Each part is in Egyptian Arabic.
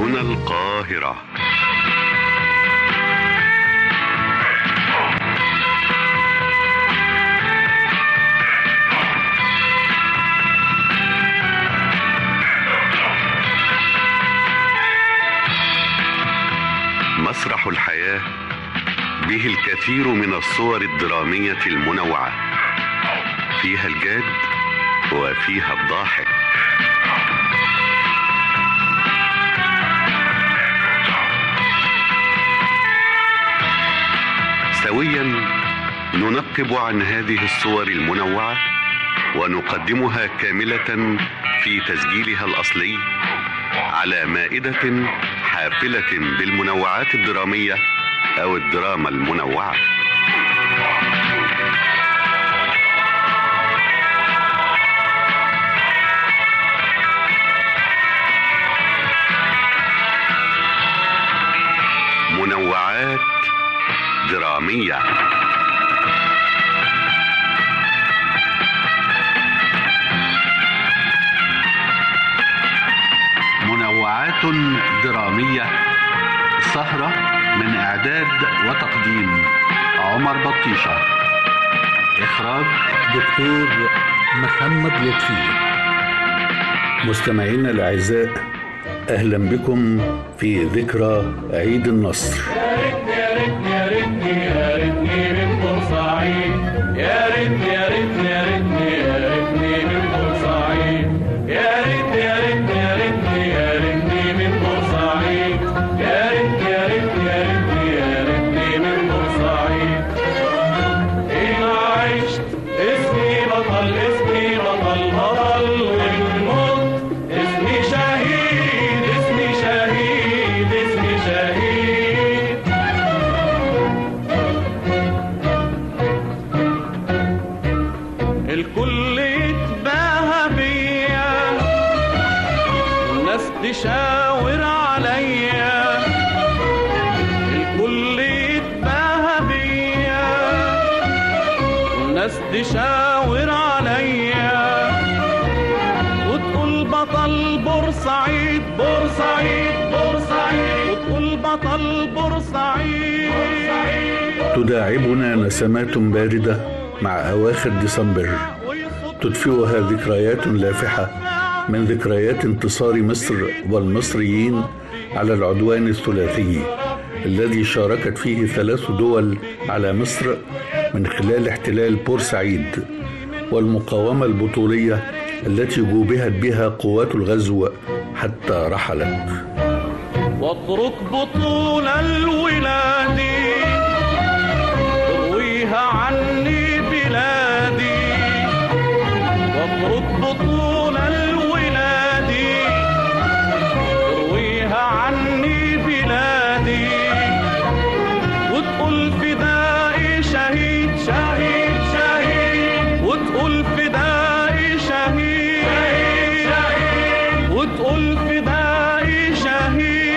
هنا القاهرة مسرح الحياة به الكثير من الصور الدرامية المنوعة فيها الجاد وفيها الضاحك سويا ننقب عن هذه الصور المنوعة ونقدمها كاملة في تسجيلها الأصلي على مائدة حافلة بالمنوعات الدرامية أو الدراما المنوعة منوعات درامية منوعات درامية سهرة من إعداد وتقديم عمر بطيشة إخراج دكتور محمد لطفي مستمعينا الأعزاء أهلا بكم في ذكرى عيد النصر يا ريتني يا ريتني يا ريتني من بورسعيد يا ريتني يا ريتني يا ريتني يا ريتني من بورسعيد يا ريتني يا ريتني يا ريتني يا ريتني من بورسعيد يا ريتني يا ريتني يا ريتني يا ريتني من بورسعيد إن عشت اسمي بطل اسمي بطل بطل والموت اسمي شهيد اسمي شهيد اسمي شهيد الكل يتباهى بيا الناس تشاور عليا الكل يتباهى بيا الناس تشاور عليا وتقول بطل بورسعيد بورسعيد بورسعيد وتقول بطل بورسعيد تداعبنا نسمات باردة مع أواخر ديسمبر تدفئها ذكريات لافحة من ذكريات انتصار مصر والمصريين على العدوان الثلاثي الذي شاركت فيه ثلاث دول على مصر من خلال احتلال بورسعيد والمقاومة البطولية التي جوبهت بها قوات الغزو حتى رحلت واترك بطول الولاد ترويها عني بلادي واترك بطول الولاد ترويها عني بلادي وتقول فدائي شهيد شهيد شهيد وتقول فدائي شهيد شهيد وتقول فدائي شهيد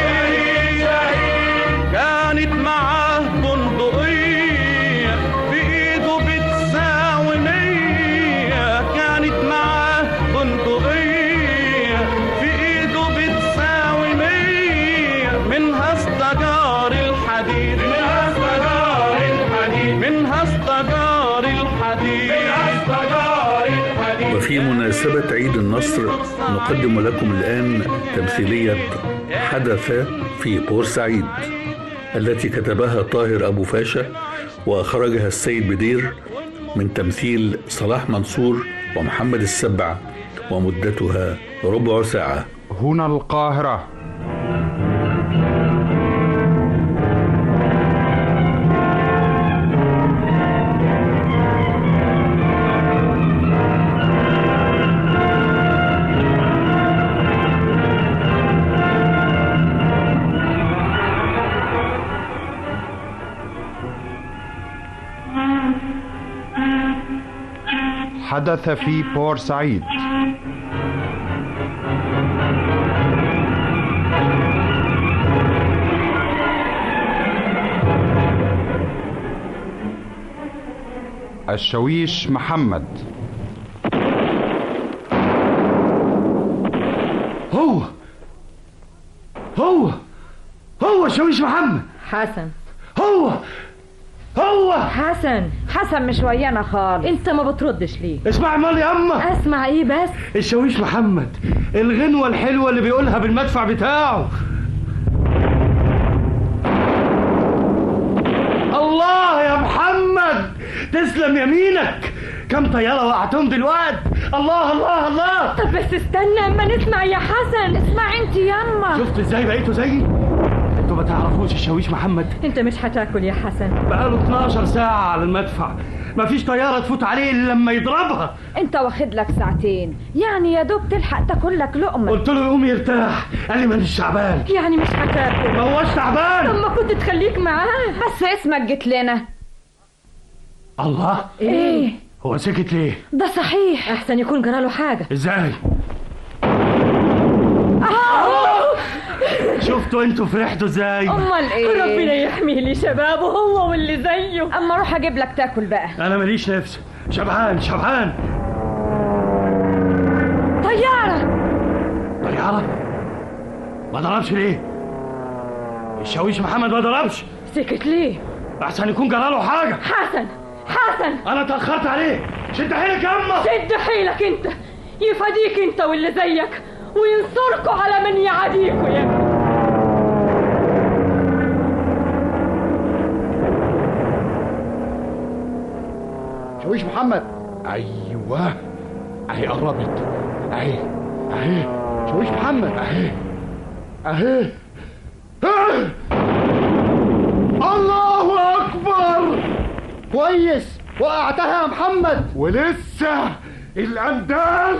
كانت معاه بندقية في ايده بتساوي مية كانت معاه بندقية في ايده بتساوي مية منها استجار الحديد منها استجار الحديد منها استجار الحديد منها استجار الحديد وفي مناسبة عيد النصر نقدم لكم الآن تمثيلية حدث في بورسعيد التي كتبها طاهر أبو فاشا وأخرجها السيد بدير من تمثيل صلاح منصور ومحمد السبع ومدتها ربع ساعة هنا القاهرة حدث في بورسعيد الشويش محمد هو هو هو شويش محمد حسن هو هو حسن حسن مش ويانا خالص انت ما بتردش ليه اسمع مال يا اما اسمع ايه بس الشويش محمد الغنوة الحلوة اللي بيقولها بالمدفع بتاعه الله يا محمد تسلم يمينك كم طيارة وقعتهم دلوقتي الله الله الله طب بس استنى اما نسمع يا حسن اسمع انت ياما شفت ازاي بقيتوا زيي انتوا ما تعرفوش الشويش محمد انت مش هتاكل يا حسن بقاله 12 ساعة على المدفع مفيش طيارة تفوت عليه الا لما يضربها انت واخد لك ساعتين يعني يا دوب تلحق تاكل لك لقمه قلت له يقوم يرتاح قال لي مانيش تعبان يعني مش هتاكل ما هوش طب تعبان ما كنت تخليك معاه بس اسمك جيت لنا الله ايه هو سكت ليه ده صحيح احسن يكون جراله حاجه ازاي شفتوا انتوا فرحتوا ازاي امال ايه ربنا يحميه لي شبابه هو واللي زيه اما اروح اجيب لك تاكل بقى انا ماليش نفس شبعان شبعان طياره طيارة ما ضربش ليه الشاويش محمد ما ضربش سكت ليه احسن يكون جراله حاجة حسن حسن انا اتأخرت عليه شد حيلك يا اما شد حيلك انت يفديك انت واللي زيك وينصركوا على من يعاديكوا يا ابني شويش محمد ايوه اهي قربت اهي اهي شويش محمد اهي اهي آه! الله اكبر كويس وقعتها يا محمد ولسه الاندال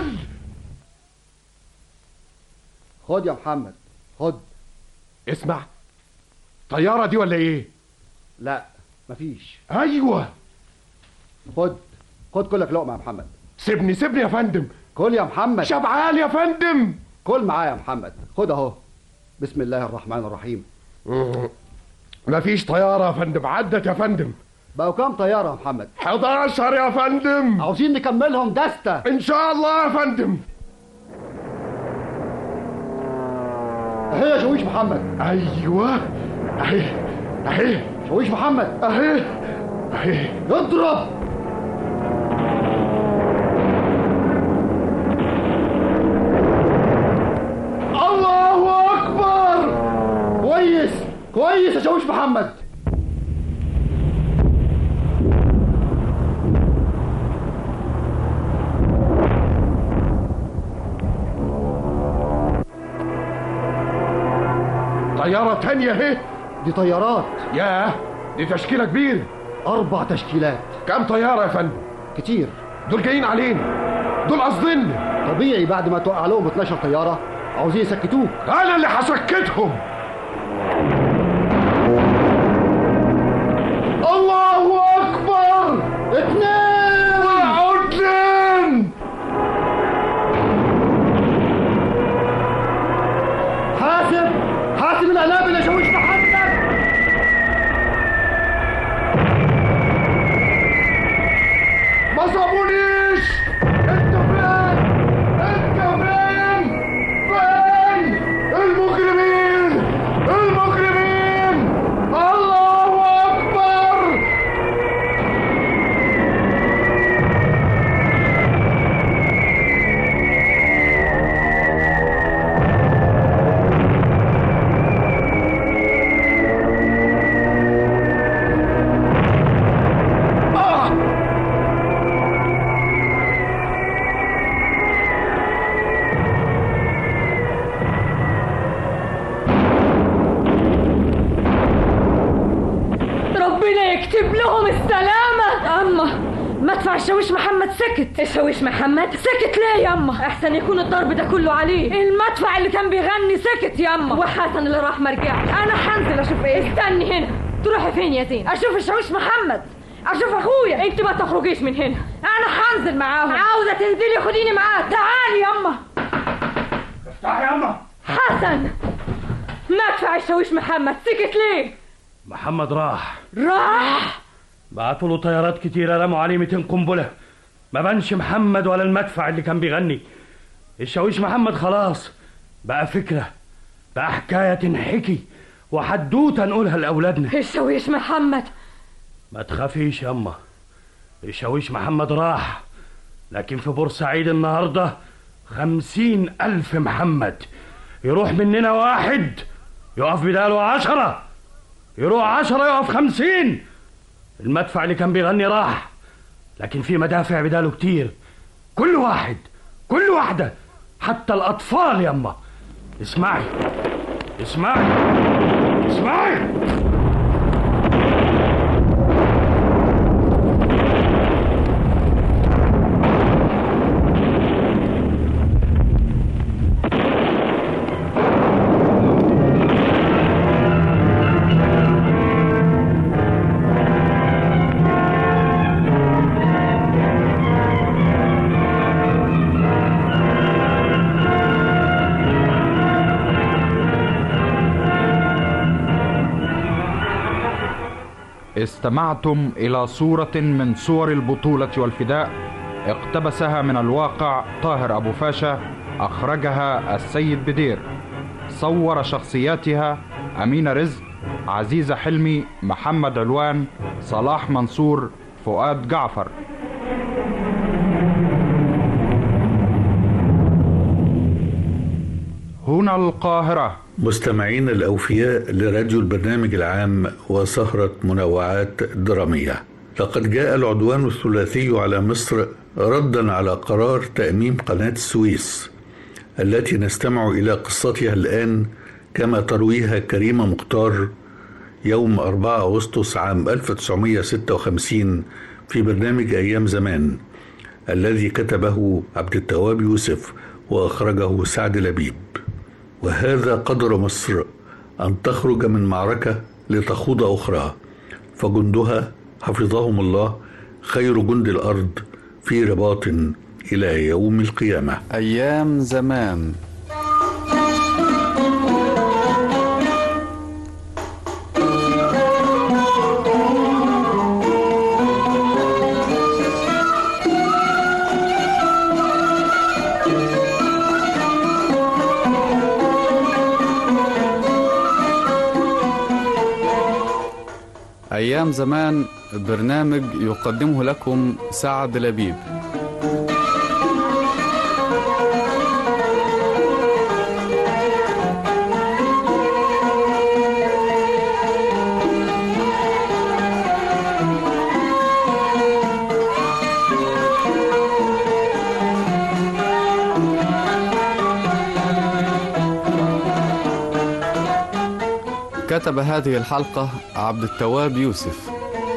خد يا محمد خد اسمع طيارة دي ولا ايه لا مفيش ايوه خد خد كلك لقمه يا محمد سيبني سيبني يا فندم كل يا محمد شبعان يا فندم كل معايا يا محمد خد اهو بسم الله الرحمن الرحيم مفيش طيارة يا فندم عدت يا فندم بقوا كام طياره يا محمد 11 يا فندم عاوزين نكملهم دستة ان شاء الله يا فندم اهي يا شويش محمد ايوه اهي اهي شويش محمد اهي اهي اضرب الله اكبر كويس كويس يا شويش محمد طيارة تانية اهي دي طيارات ياه دي تشكيلة كبيرة اربع تشكيلات كام طيارة يا فندم كتير دول جايين علينا دول قصدنا طبيعي بعد ما توقع لهم 12 طياره عاوزين يسكتوك انا اللي هسكتهم الله اكبر اتنين وعدلين حاسب حاسب القنابل يا شويش محمد ما صابونيش انت فين انت فين فين المجرمين المجرمين الله اكبر ربنا يكتب لهم السلامة أما مدفع الشاويش محمد سكت الشاويش محمد سكت ليه يا أما أحسن يكون الضرب ده كله عليه المدفع اللي كان بيغني سكت يا أما وحسن اللي راح مرجعش أنا هنزل أشوف إيه استني هنا تروحي فين يا زين أشوف الشاويش محمد أشوف أخويا أنت ما تخرجيش من هنا أنا هنزل معاهم عاوزة تنزلي خديني معاك تعالي يا أما افتح يا اما حسن مدفع الشاويش محمد سكت ليه محمد راح راح بعتوا له طيارات كتيرة رموا عليه 200 قنبلة ما بانش محمد ولا المدفع اللي كان بيغني الشاويش محمد خلاص بقى فكرة ده حكاية تنحكي وحدوتة نقولها لأولادنا الشاويش محمد ما تخافيش يما الشاويش محمد راح لكن في بورسعيد النهاردة خمسين ألف محمد يروح مننا واحد يقف بداله عشرة يروح عشرة يقف خمسين المدفع اللي كان بيغني راح لكن في مدافع بداله كتير كل واحد كل واحدة حتى الأطفال يما اسمعي اسمعي اسمعي استمعتم إلى صورة من صور البطولة والفداء اقتبسها من الواقع طاهر أبو فاشا أخرجها السيد بدير صور شخصياتها أمينة رزق عزيزة حلمي محمد علوان صلاح منصور فؤاد جعفر هنا القاهرة مستمعين الأوفياء لراديو البرنامج العام وسهرة منوعات درامية لقد جاء العدوان الثلاثي على مصر ردا على قرار تأميم قناة السويس التي نستمع إلى قصتها الآن كما ترويها كريمة مختار يوم 4 أغسطس عام 1956 في برنامج أيام زمان الذي كتبه عبد التواب يوسف وأخرجه سعد لبيب وهذا قدر مصر أن تخرج من معركة لتخوض أخرى فجندها حفظهم الله خير جند الأرض في رباط إلى يوم القيامة أيام زمان أيام زمان برنامج يقدمه لكم سعد لبيب كتب هذه الحلقة عبد التواب يوسف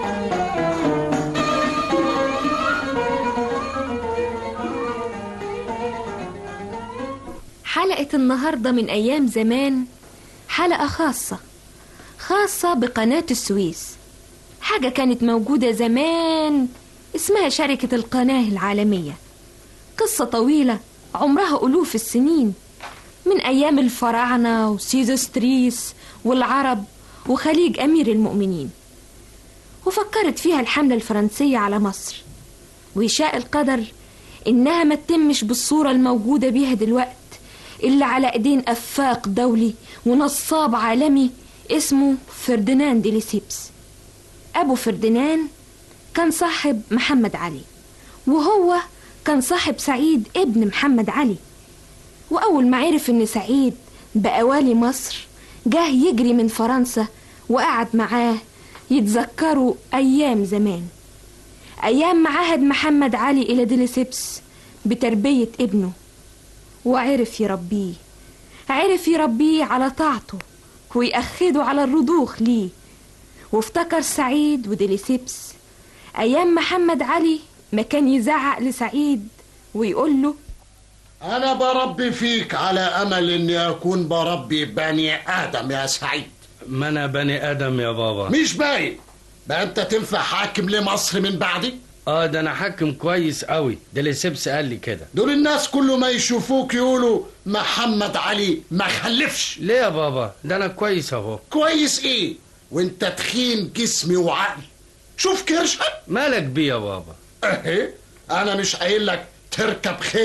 حلقة النهاردة من أيام زمان حلقة خاصة خاصة بقناة السويس حاجة كانت موجودة زمان اسمها شركة القناة العالمية قصة طويلة عمرها ألوف السنين من أيام الفراعنة وسيزوستريس والعرب وخليج أمير المؤمنين وفكرت فيها الحملة الفرنسية على مصر ويشاء القدر إنها ما تتمش بالصورة الموجودة بيها دلوقت إلا على إيدين أفاق دولي ونصاب عالمي اسمه فرديناند ليسيبس أبو فرديناند كان صاحب محمد علي وهو كان صاحب سعيد ابن محمد علي وأول ما عرف إن سعيد بقى والي مصر جه يجري من فرنسا وقعد معاه يتذكروا أيام زمان أيام ما عهد محمد علي إلى ديليسيبس بتربية ابنه وعرف يربيه عرف يربيه على طاعته ويأخده على الرضوخ ليه وافتكر سعيد وديليسيبس أيام محمد علي ما كان يزعق لسعيد ويقول له أنا بربي فيك على أمل إني أكون بربي بني آدم يا سعيد ما أنا بني آدم يا بابا مش باين بقى أنت تنفع حاكم لمصر من بعدي اه ده انا حاكم كويس قوي ده اللي سيبس قال لي كده دول الناس كل ما يشوفوك يقولوا محمد علي ما خلفش ليه يا بابا ده انا كويس اهو كويس ايه وانت تخين جسمي وعقل شوف كرشك مالك بيه يا بابا اهي انا مش قايل لك تركب خيل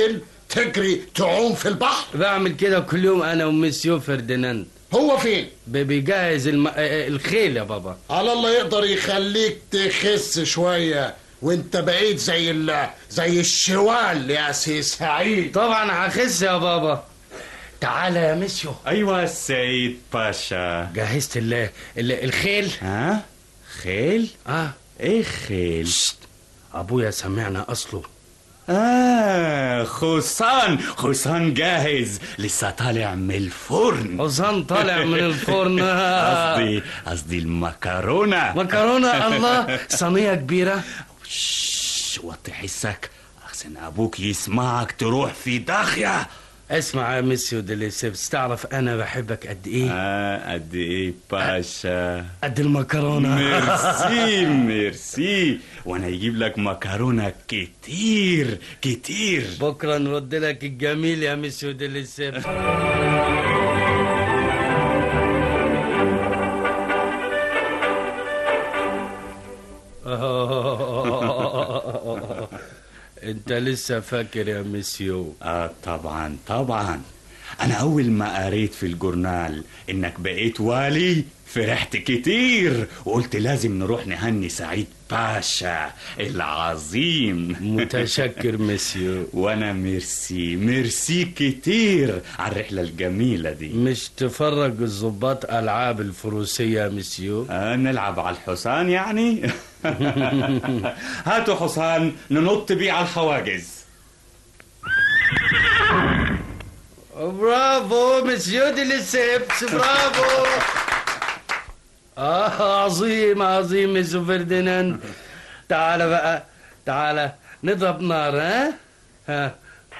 تجري تعوم في البحر بعمل كده كل يوم انا ومسيو فرديناند هو فين ب- بيجهز الم... آه، الخيل يا بابا على الله يقدر يخليك تخس شوية وانت بقيت زي ال... زي الشوال يا سي سعيد طبعا هخس يا بابا تعالى يا مسيو ايوه السيد باشا جهزت ال... ال... الخيل ها خيل اه ايه خيل ابويا سمعنا اصله اه خوسان خوسان جاهز لسه طالع من الفرن حسام طالع من الفرن قصدي قصدي المكرونه مكرونه الله صينيه كبيره شش وطي حسك احسن ابوك يسمعك تروح في داخيه اسمع يا مسيو ديليسيبس تعرف انا بحبك قد ايه اه قد ايه باشا قد المكرونه ميرسي ميرسي وانا يجيب لك مكرونه كتير كتير بكره نرد لك الجميل يا مسيو ديليسيبس انت لسه فاكر يا مسيو اه طبعا طبعا انا اول ما قريت في الجورنال انك بقيت والي فرحت كتير وقلت لازم نروح نهني سعيد باشا العظيم متشكر مسيو وانا ميرسي ميرسي كتير على الرحله الجميله دي مش تفرج الضباط العاب الفروسيه يا مسيو آه نلعب على الحصان يعني هاتوا حصان ننط بيه على الحواجز برافو مسيو ديليسيبس برافو اه عظيم عظيم مسيو فرديناند تعال بقى تعال نضرب نار ها ها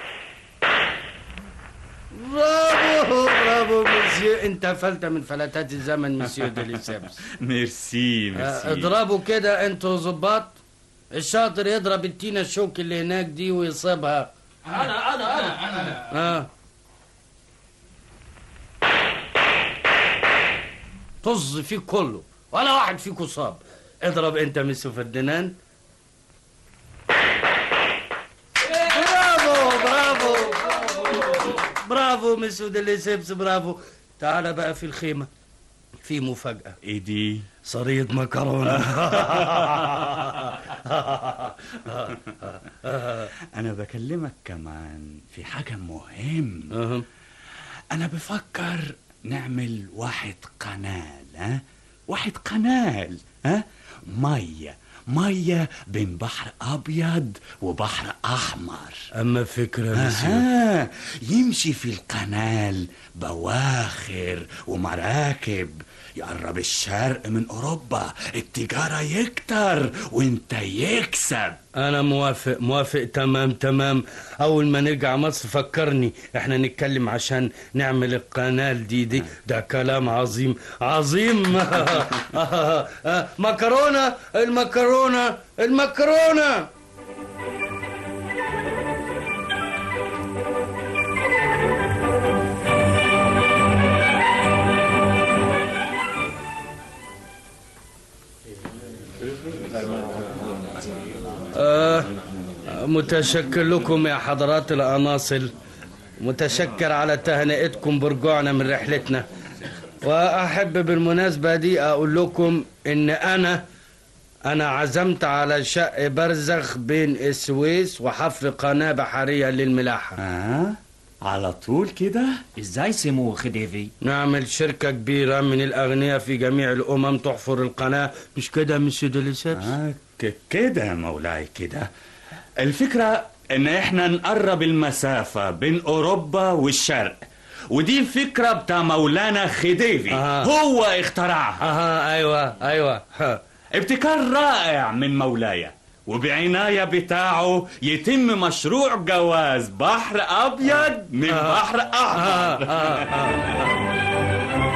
برافو برافو مسيو انت فلت من فلتات الزمن مسيو ديليسيبس ميرسي آه، ميرسي اضربوا كده انتوا ظباط الشاطر يضرب التينة الشوك اللي هناك دي ويصيبها انا انا انا انا اه طز فيك كله ولا واحد فيكم صاب اضرب انت ميسو فرديناند برافو برافو برافو ميسو ديليسيبس برافو تعال بقى في الخيمة في مفاجأة ايه دي صريد مكرونة انا بكلمك كمان في حاجة مهم انا بفكر نعمل واحد قنال ها واحد قنال ها مية مية بين بحر ابيض وبحر احمر اما فكرة مسيو أها يمشي في القنال بواخر ومراكب يقرب الشرق من اوروبا التجارة يكتر وانت يكسب انا موافق موافق تمام تمام اول ما نرجع مصر فكرني احنا نتكلم عشان نعمل القنال دي دي ده كلام عظيم عظيم مكرونة المكرونة المكرونة آه متشكر لكم يا حضرات الأناصل متشكر على تهنئتكم برجوعنا من رحلتنا وأحب بالمناسبة دي أقول لكم إن أنا أنا عزمت على شق برزخ بين السويس وحفر قناة بحرية للملاحة آه على طول كده ازاي سمو خديفي نعمل شركة كبيرة من الأغنياء في جميع الأمم تحفر القناة مش كده مش ديليسيبس آه ك- كده يا مولاي كده الفكرة ان احنا نقرب المسافة بين اوروبا والشرق ودي الفكرة بتاع مولانا خديفي آه. هو اخترعها اها ايوه ايوه ها. ابتكار رائع من مولاي وبعناية بتاعه يتم مشروع جواز بحر أبيض من آه. بحر أحمر آه، آه، آه.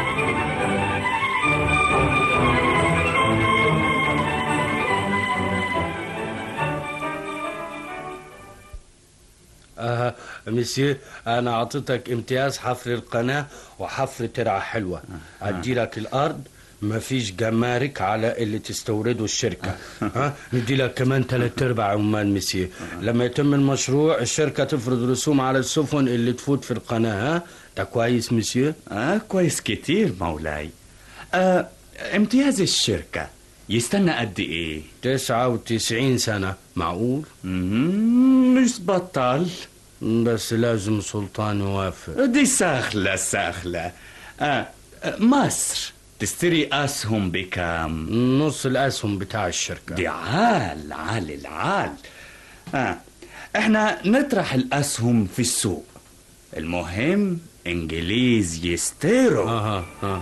آه مسيو انا اعطيتك امتياز حفر القناه وحفر ترعه حلوه ادي لك الارض مفيش جمارك على اللي تستورده الشركة ها ندي لك كمان تلات ارباع عمال مسيه لما يتم المشروع الشركة تفرض رسوم على السفن اللي تفوت في القناة ها ده كويس مسيه آه كويس كتير مولاي آه امتياز الشركة يستنى قد ايه تسعة وتسعين سنة معقول مش بطل بس لازم سلطان يوافق دي سهلة سهلة آه آه، مصر تشتري أسهم بكام نص الأسهم بتاع الشركة دي عال عال العال آه. احنا نطرح الأسهم في السوق المهم إنجليز يستيروا آه آه.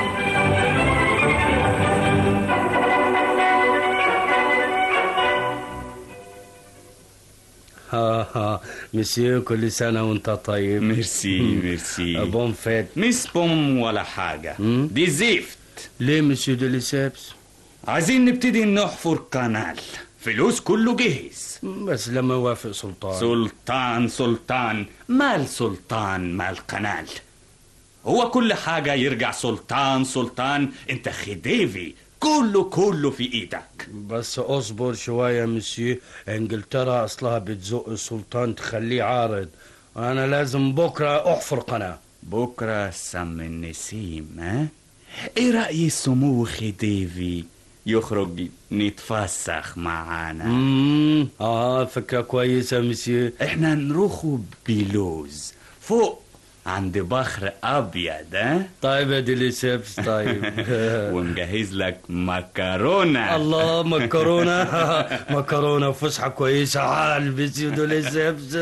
ها ها مسيو كل سنة وانت طيب ميرسي ميرسي بون فيت مش بوم ولا حاجة دي زفت ليه مسيو ديليسيبس عايزين نبتدي نحفر قنال فلوس كله جهز بس لما يوافق سلطان سلطان سلطان مال سلطان مال قنال هو كل حاجة يرجع سلطان سلطان انت خديفي كله كله في ايدك بس اصبر شوية مسيو انجلترا اصلها بتزق السلطان تخليه عارض انا لازم بكرة احفر قناة بكرة سم النسيم ها ايه رأي سمو خديفي يخرج نتفسخ معانا امم اه فكرة كويسة مسيو احنا نروحوا بلوز فوق عند بحر ابيض ها طيب يا ديليسيبس طيب ومجهز لك مكرونه الله مكرونة مكرونة فسحة كويسة عال مسيو ديليسيبس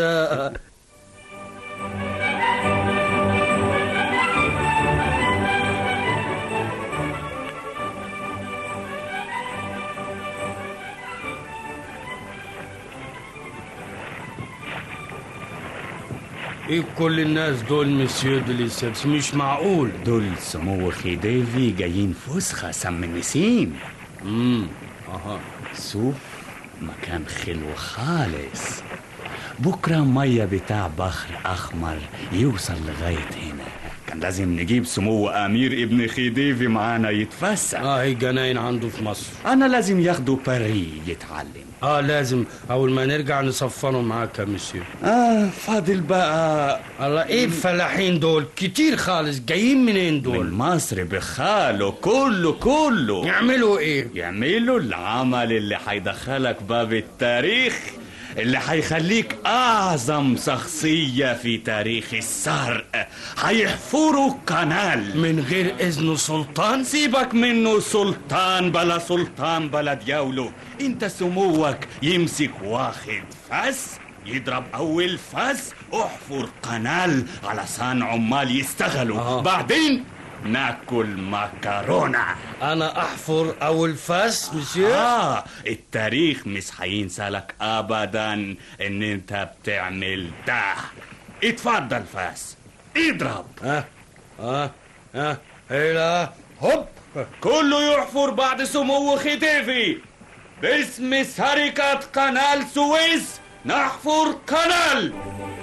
ايه كل الناس دول مسيو ديليسيبس مش معقول دول سمو خديفي جايين فسخة سم النسيم امم اها شوف مكان خلو خالص بكرة مية بتاع بحر أحمر يوصل لغاية هنا كان لازم نجيب سمو أمير ابن خديفي معانا يتفسح اه هي جناين عنده في مصر أنا لازم ياخده باري يتعلم اه لازم اول ما نرجع نصفره معاك يا مسيو آه فاضل بقى الله ايه الفلاحين دول كتير خالص جايين منين دول من مصر بخاله كله كله يعملوا ايه يعملوا العمل اللي هيدخلك باب التاريخ اللي هيخليك أعظم شخصية في تاريخ السرق هيحفروا قنال من غير إذن سلطان سيبك منه سلطان بلا سلطان بلا دياوله انت سموك يمسك واخد فس يضرب أول فس احفر قنال علشان عمال يستغلوا آه. بعدين ناكل مكرونه انا احفر اول فاس مسيو اه التاريخ مش هينسى لك ابدا ان انت بتعمل ده اتفضل فاس اضرب ها ها ها هلا هوب كله يحفر بعد سمو خديفي باسم شركة قنال سويس نحفر قنال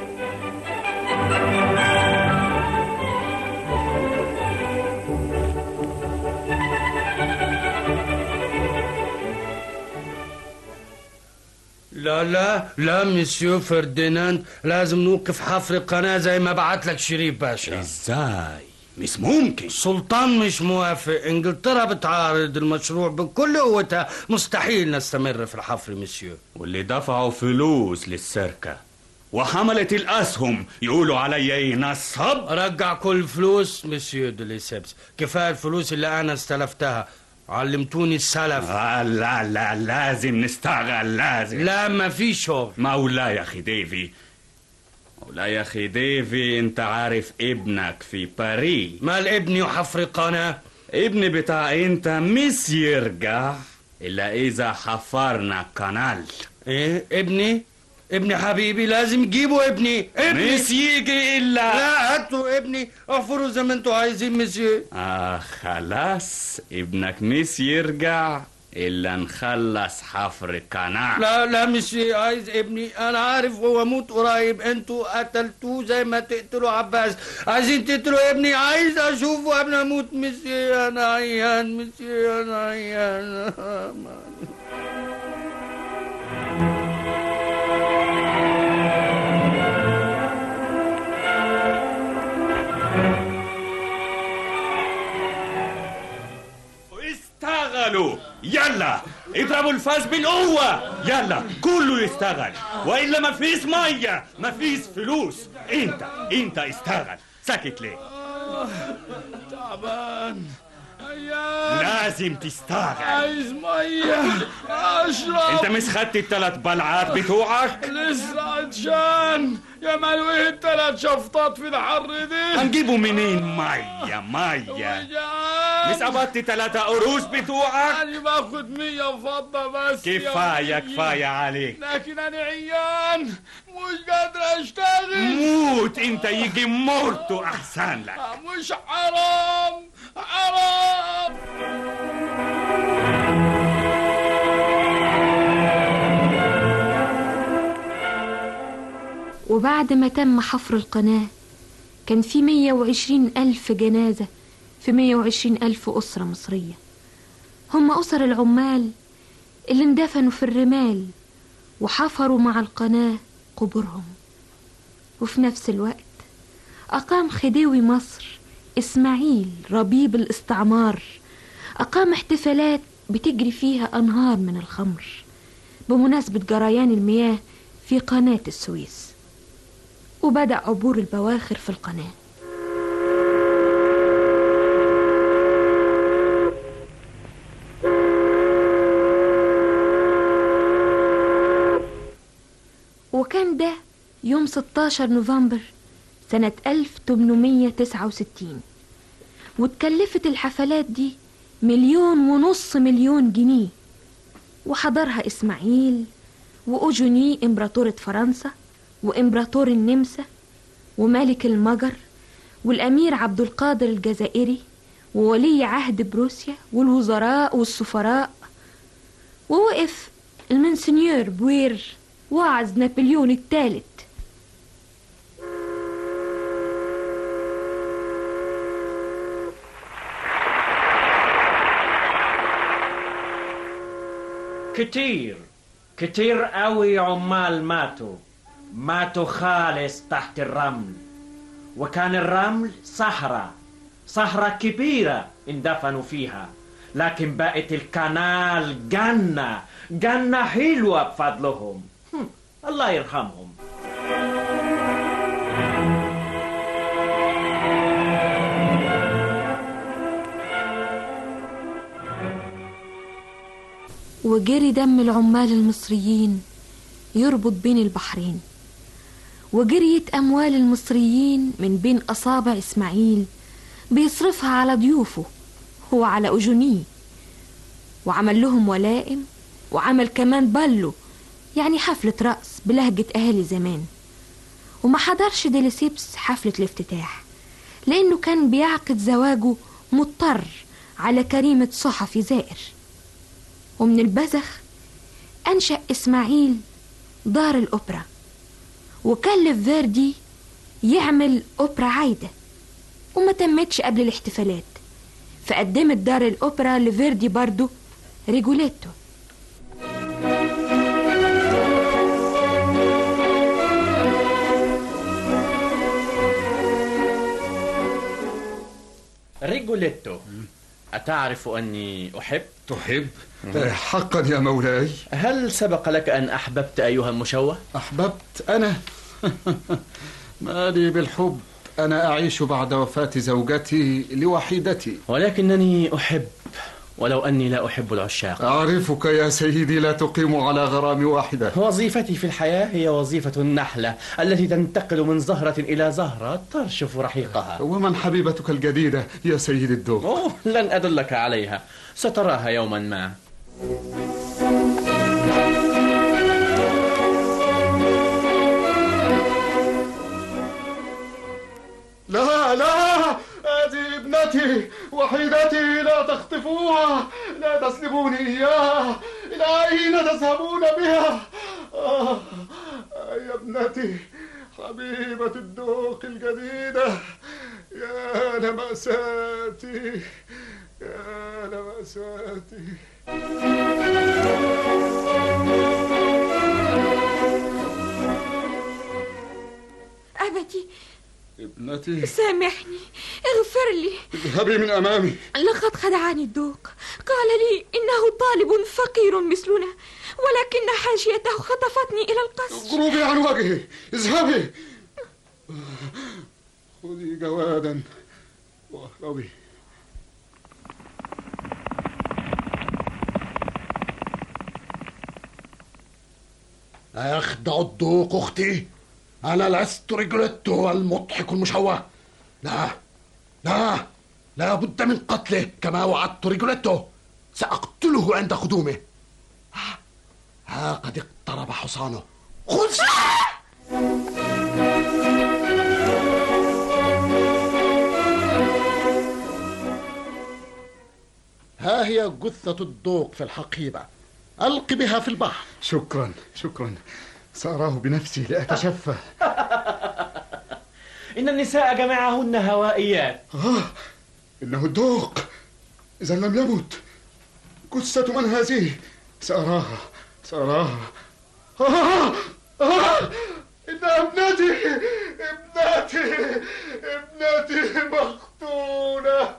لا لا لا مسيو فرديناند لازم نوقف حفر قناة زي ما بعت لك شريف باشا ازاي مش ممكن السلطان مش موافق انجلترا بتعارض المشروع بكل قوتها مستحيل نستمر في الحفر مسيو واللي دفعوا فلوس للسركة وحملت الأسهم يقولوا علي ايه نصب رجع كل فلوس مسيو دوليسيبس كفاية الفلوس اللي أنا استلفتها علمتوني السلف آه لا لا لازم نشتغل لازم لا ما في شغل مولاي يا اخي ديفي مولاي يا اخي ديفي انت عارف ابنك في باريس مال ابني وحفر قناة ابن بتاع انت مش يرجع الا اذا حفرنا قنال ايه ابني ابني حبيبي لازم جيبوا ابني ابني مش يجي الا لا هاتوا ابني احفروا زي ما انتوا عايزين مسيو اه خلاص ابنك مش يرجع إلا نخلص حفر القناة لا لا مش عايز ابني انا عارف هو موت قريب انتوا قتلتوه زي ما تقتلوا عباس عايزين تقتلوا ابني عايز اشوفه قبل ما اموت مسيو انا عيان مسيو انا عيان اشتغلوا يلا اضربوا الفاس بالقوة يلا كله يشتغل وإلا ما فيش مية ما فيش فلوس انت انت اشتغل ساكت ليه تعبان عيان لازم تشتغل عايز ميه اشرب انت مش خدت الثلاث بلعات بتوعك لسه عطشان يا مالو ايه التلات شفطات في الحر دي هنجيبوا منين مية مية مش قبضت ثلاثة قروش بتوعك انا باخد مية فضة بس يا كفاية ولية. كفاية عليك لكن انا عيان مش قادر اشتغل موت انت يجي مرته احسن لك مش حرام حرام وبعد ما تم حفر القناة كان في 120 ألف جنازة في 120 ألف أسرة مصرية هم أسر العمال اللي اندفنوا في الرمال وحفروا مع القناة قبورهم وفي نفس الوقت أقام خديوي مصر إسماعيل ربيب الاستعمار أقام احتفالات بتجري فيها أنهار من الخمر بمناسبة جريان المياه في قناة السويس وبدأ عبور البواخر في القناة وكان ده يوم 16 نوفمبر سنة 1869 واتكلفت الحفلات دي مليون ونص مليون جنيه وحضرها إسماعيل وأوجوني إمبراطورة فرنسا وإمبراطور النمسا وملك المجر والأمير عبد القادر الجزائري وولي عهد بروسيا والوزراء والسفراء ووقف المنسنيور بوير واعظ نابليون الثالث كتير كتير قوي عمال ماتوا ماتوا خالص تحت الرمل وكان الرمل صحراء صحراء كبيرة اندفنوا فيها لكن بقت الكنال جنة جنة حلوة بفضلهم هم، الله يرحمهم وجري دم العمال المصريين يربط بين البحرين وجريت أموال المصريين من بين أصابع إسماعيل بيصرفها على ضيوفه هو على أجونيه وعمل لهم ولائم وعمل كمان بالو يعني حفلة رقص بلهجة أهالي زمان وما حضرش ديليسيبس حفلة الافتتاح لأنه كان بيعقد زواجه مضطر على كريمة صحفي زائر ومن البذخ أنشأ إسماعيل دار الأوبرا وكلف فيردي يعمل أوبرا عايدة وما تمتش قبل الاحتفالات فقدمت دار الأوبرا لفيردي برضو ريجوليتو ريجوليتو أتعرف أني أحب؟ تحب؟ حقا يا مولاي هل سبق لك أن أحببت أيها المشوه؟ أحببت أنا مالي بالحب أنا أعيش بعد وفاة زوجتي لوحيدتي ولكنني أحب ولو أني لا أحب العشاق أعرفك يا سيدي لا تقيم على غرام واحدة وظيفتي في الحياة هي وظيفة النحلة التي تنتقل من زهرة إلى زهرة ترشف رحيقها ومن حبيبتك الجديدة يا سيدي الدوق أوه لن أدلك عليها ستراها يوما ما لا لا هذه ابنتي وحيدتي لا تخطفوها لا تسلبوني إياها إلى أين تذهبون بها آه يا ابنتي حبيبة الذوق الجديدة يا لمساتي يا لمساتي أبتي ابنتي سامحني اغفر لي اذهبي من أمامي لقد خدعني الدوق قال لي إنه طالب فقير مثلنا ولكن حاشيته خطفتني إلى القصر اغربي عن وجهي اذهبي خذي جوادا واهربي أيخدع الذوق أختي أنا لست رجلته المضحك المشوه لا لا لا بد من قتله كما وعدت رجلته سأقتله عند قدومه ها, ها قد اقترب حصانه خذ ها هي جثة الذوق في الحقيبة ألق بها في البحر شكرا شكرا سأراه بنفسي لأتشفى إن النساء جميعهن هوائيات آه إنه الذوق إذا لم يمت جثة من هذه سأراها سأراها آه آه إن ابنتي ابنتي ابنتي مقتولة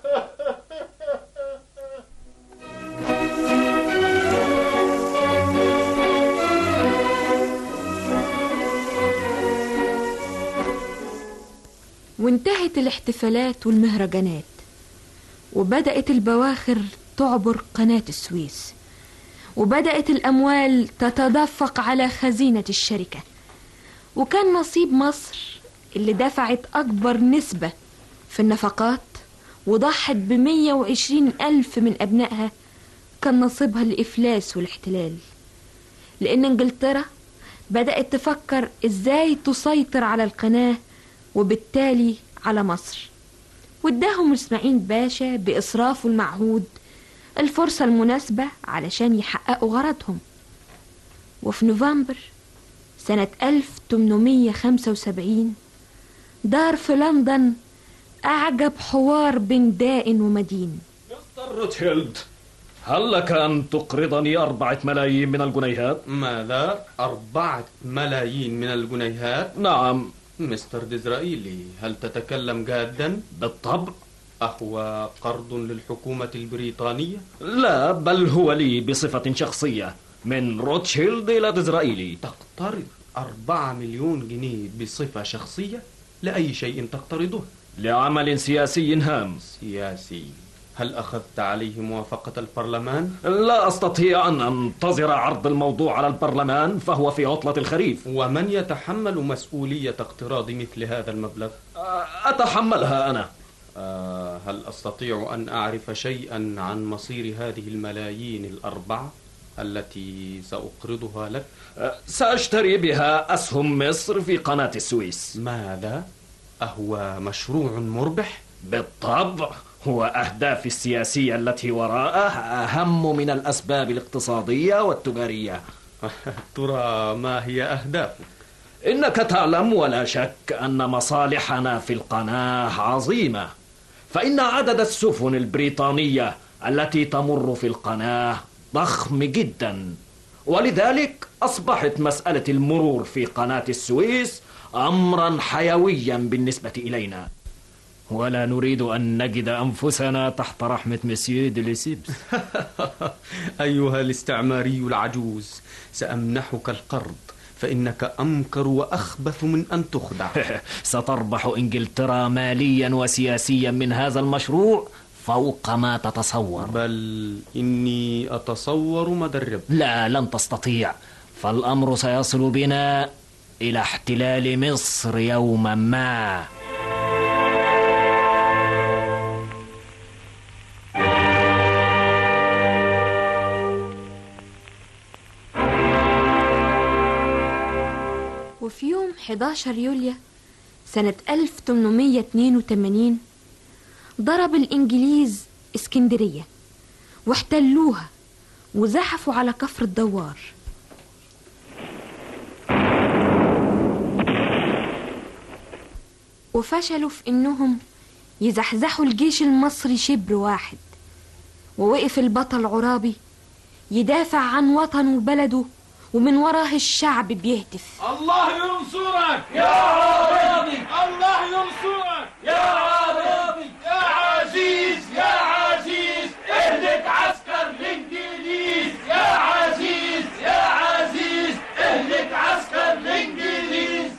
وانتهت الاحتفالات والمهرجانات وبدأت البواخر تعبر قناة السويس وبدأت الأموال تتدفق على خزينة الشركة وكان نصيب مصر اللي دفعت أكبر نسبة في النفقات وضحت بمية وعشرين ألف من أبنائها كان نصيبها الإفلاس والاحتلال لأن إنجلترا بدأت تفكر إزاي تسيطر على القناة وبالتالي على مصر واداهم اسماعيل باشا بإسرافه المعهود الفرصة المناسبة علشان يحققوا غرضهم وفي نوفمبر سنة 1875 دار في لندن أعجب حوار بين دائن ومدين مستر روتشيلد هل لك أن تقرضني أربعة ملايين من الجنيهات؟ ماذا؟ أربعة ملايين من الجنيهات؟ نعم مستر ديزرائيلي هل تتكلم جادا؟ بالطبع أهو قرض للحكومة البريطانية؟ لا بل هو لي بصفة شخصية من روتشيلد إلى ديزرائيلي تقترض أربعة مليون جنيه بصفة شخصية؟ لأي شيء تقترضه؟ لعمل سياسي هام سياسي هل أخذت عليه موافقة البرلمان؟ لا أستطيع أن أنتظر عرض الموضوع على البرلمان فهو في عطلة الخريف ومن يتحمل مسؤولية اقتراض مثل هذا المبلغ؟ أتحملها أنا أه هل أستطيع أن أعرف شيئا عن مصير هذه الملايين الأربعة التي سأقرضها لك؟ أه سأشتري بها أسهم مصر في قناة السويس ماذا؟ أهو مشروع مربح؟ بالطبع هو أهدافي السياسية التي وراءه أهم من الأسباب الاقتصادية والتجارية ترى ما هي أهدافك؟ إنك تعلم ولا شك أن مصالحنا في القناة عظيمة فإن عدد السفن البريطانية التي تمر في القناة ضخم جدا ولذلك أصبحت مسألة المرور في قناة السويس أمرا حيويا بالنسبة إلينا ولا نريد أن نجد أنفسنا تحت رحمة مسيو ديليسيبس أيها الاستعماري العجوز سأمنحك القرض فإنك أمكر وأخبث من أن تخدع ستربح إنجلترا ماليا وسياسيا من هذا المشروع فوق ما تتصور بل إني أتصور مدرب لا لن تستطيع فالأمر سيصل بنا إلى احتلال مصر يوما ما وفي يوم 11 يوليو سنة 1882 ضرب الإنجليز اسكندرية واحتلوها وزحفوا على كفر الدوار وفشلوا في انهم يزحزحوا الجيش المصري شبر واحد ووقف البطل عرابي يدافع عن وطنه وبلده ومن وراه الشعب بيهتف الله ينصرك يا عربي الله ينصرك يا عربي يا عزيز يا عزيز اهلك عسكر الانجليز يا عزيز يا عزيز اهلك عسكر الانجليز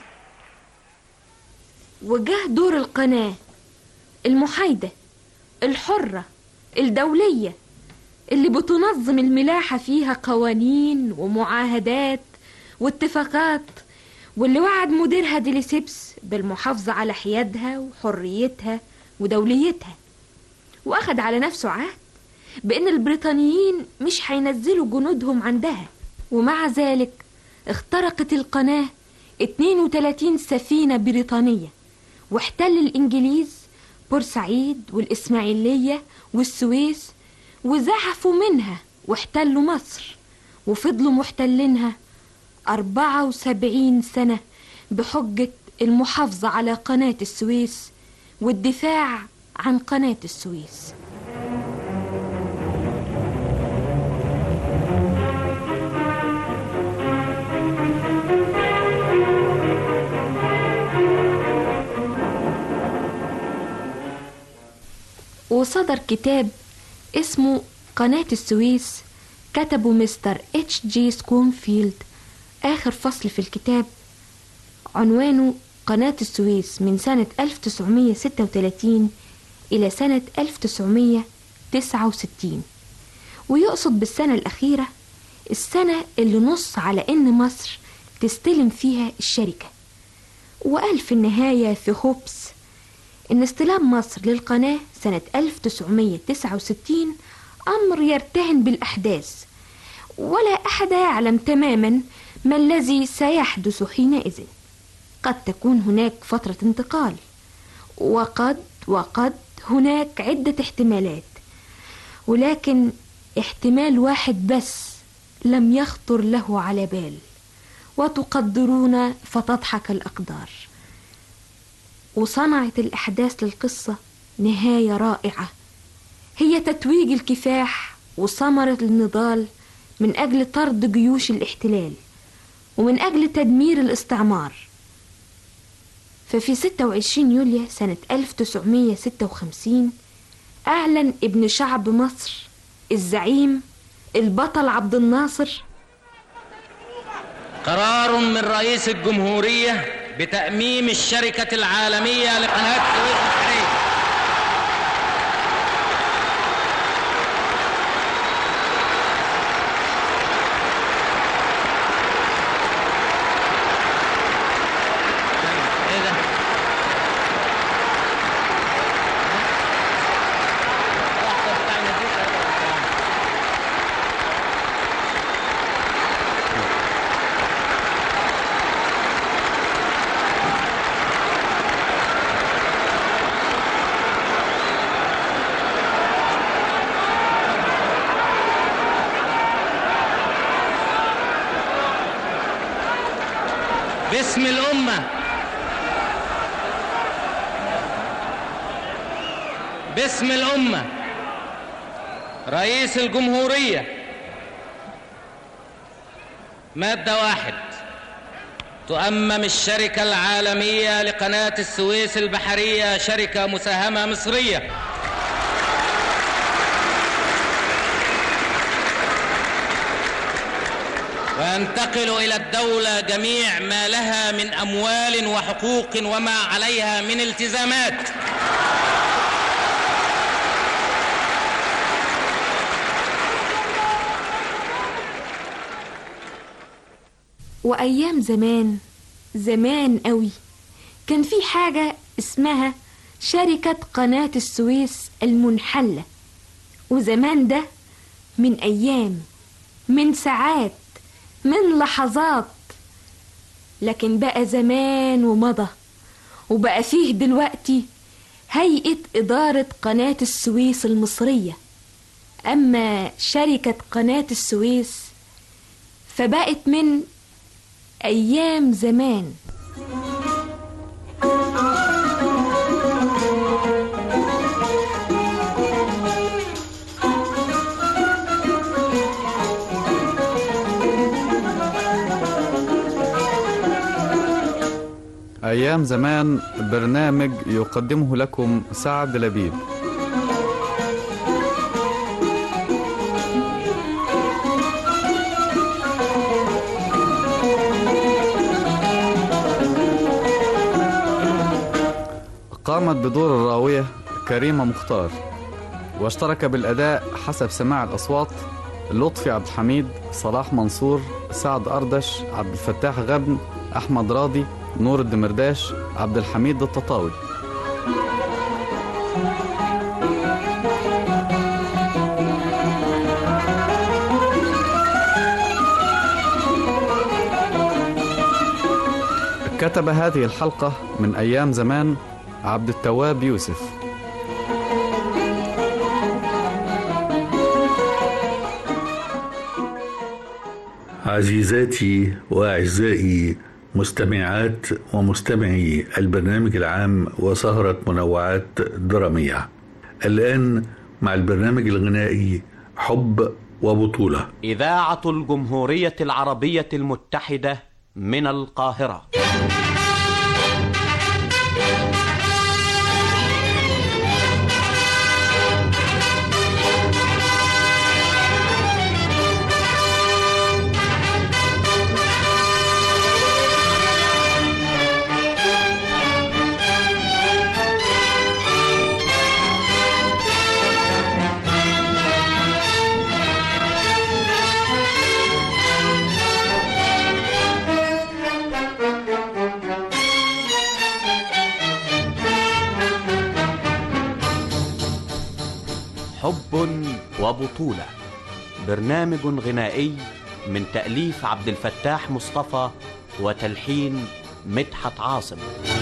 وجه دور القناة المحايدة الحرة الدولية اللي بتنظم الملاحة فيها قوانين ومعاهدات واتفاقات واللي وعد مديرها ديليسيبس بالمحافظة على حيادها وحريتها ودوليتها وأخد على نفسه عهد بأن البريطانيين مش هينزلوا جنودهم عندها ومع ذلك اخترقت القناة 32 سفينة بريطانية واحتل الإنجليز بورسعيد والإسماعيلية والسويس وزحفوا منها واحتلوا مصر وفضلوا محتلينها أربعة وسبعين سنة بحجة المحافظة على قناة السويس والدفاع عن قناة السويس وصدر كتاب اسمه قناة السويس كتبه مستر اتش جي سكونفيلد آخر فصل في الكتاب عنوانه قناة السويس من سنة 1936 إلى سنة 1969 ويقصد بالسنة الأخيرة السنة اللي نص على إن مصر تستلم فيها الشركة وقال في النهاية في هوبس إن استلام مصر للقناة سنة 1969 أمر يرتهن بالأحداث ولا أحد يعلم تماما ما الذي سيحدث حينئذ قد تكون هناك فترة انتقال وقد وقد هناك عدة احتمالات ولكن احتمال واحد بس لم يخطر له على بال وتقدرون فتضحك الأقدار وصنعت الأحداث للقصة نهاية رائعة هي تتويج الكفاح وثمرة النضال من أجل طرد جيوش الاحتلال ومن أجل تدمير الاستعمار ففي 26 يوليو سنة 1956 أعلن ابن شعب مصر الزعيم البطل عبد الناصر قرار من رئيس الجمهورية بتأميم الشركة العالمية لقناة السويس البحرية ايه ده؟ باسم الأمة باسم الأمة رئيس الجمهورية مادة واحد تؤمم الشركة العالمية لقناة السويس البحرية شركة مساهمة مصرية وينتقل إلى الدولة جميع ما لها من أموال وحقوق وما عليها من التزامات وأيام زمان زمان قوي كان في حاجة اسمها شركة قناة السويس المنحلة وزمان ده من أيام من ساعات من لحظات لكن بقى زمان ومضى وبقى فيه دلوقتي هيئة إدارة قناة السويس المصرية أما شركة قناة السويس فبقت من أيام زمان أيام زمان برنامج يقدمه لكم سعد لبيب قامت بدور الراوية كريمة مختار واشترك بالأداء حسب سماع الأصوات لطفي عبد الحميد صلاح منصور سعد أردش عبد الفتاح غبن أحمد راضي نور الدمرداش عبد الحميد التطاوي كتب هذه الحلقة من أيام زمان عبد التواب يوسف عزيزاتي واعزائي مستمعات ومستمعي البرنامج العام وسهرة منوعات درامية. الآن مع البرنامج الغنائي حب وبطولة. إذاعة الجمهورية العربية المتحدة من القاهرة. حب وبطولة برنامج غنائي من تأليف عبد الفتاح مصطفى وتلحين مدحت عاصم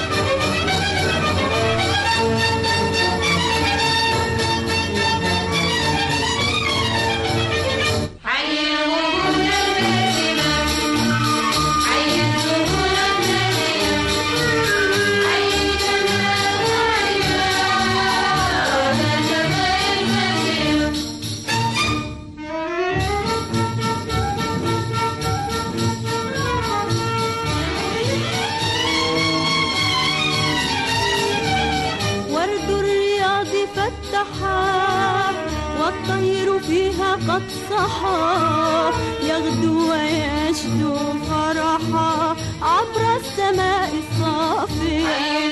ورد الرياض فتحا والطير فيها قد صحا يغدو ويشدو فرحا عبر السماء الصافية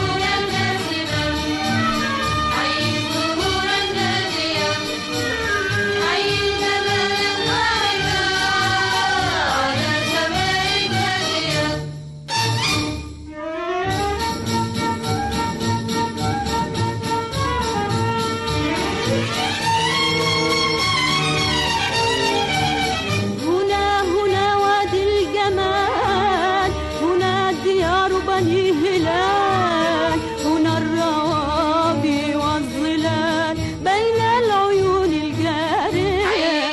هنا هنا وادي الجمال هنا ديار بني هلال هنا الروابي والظلال بين العيون الجارية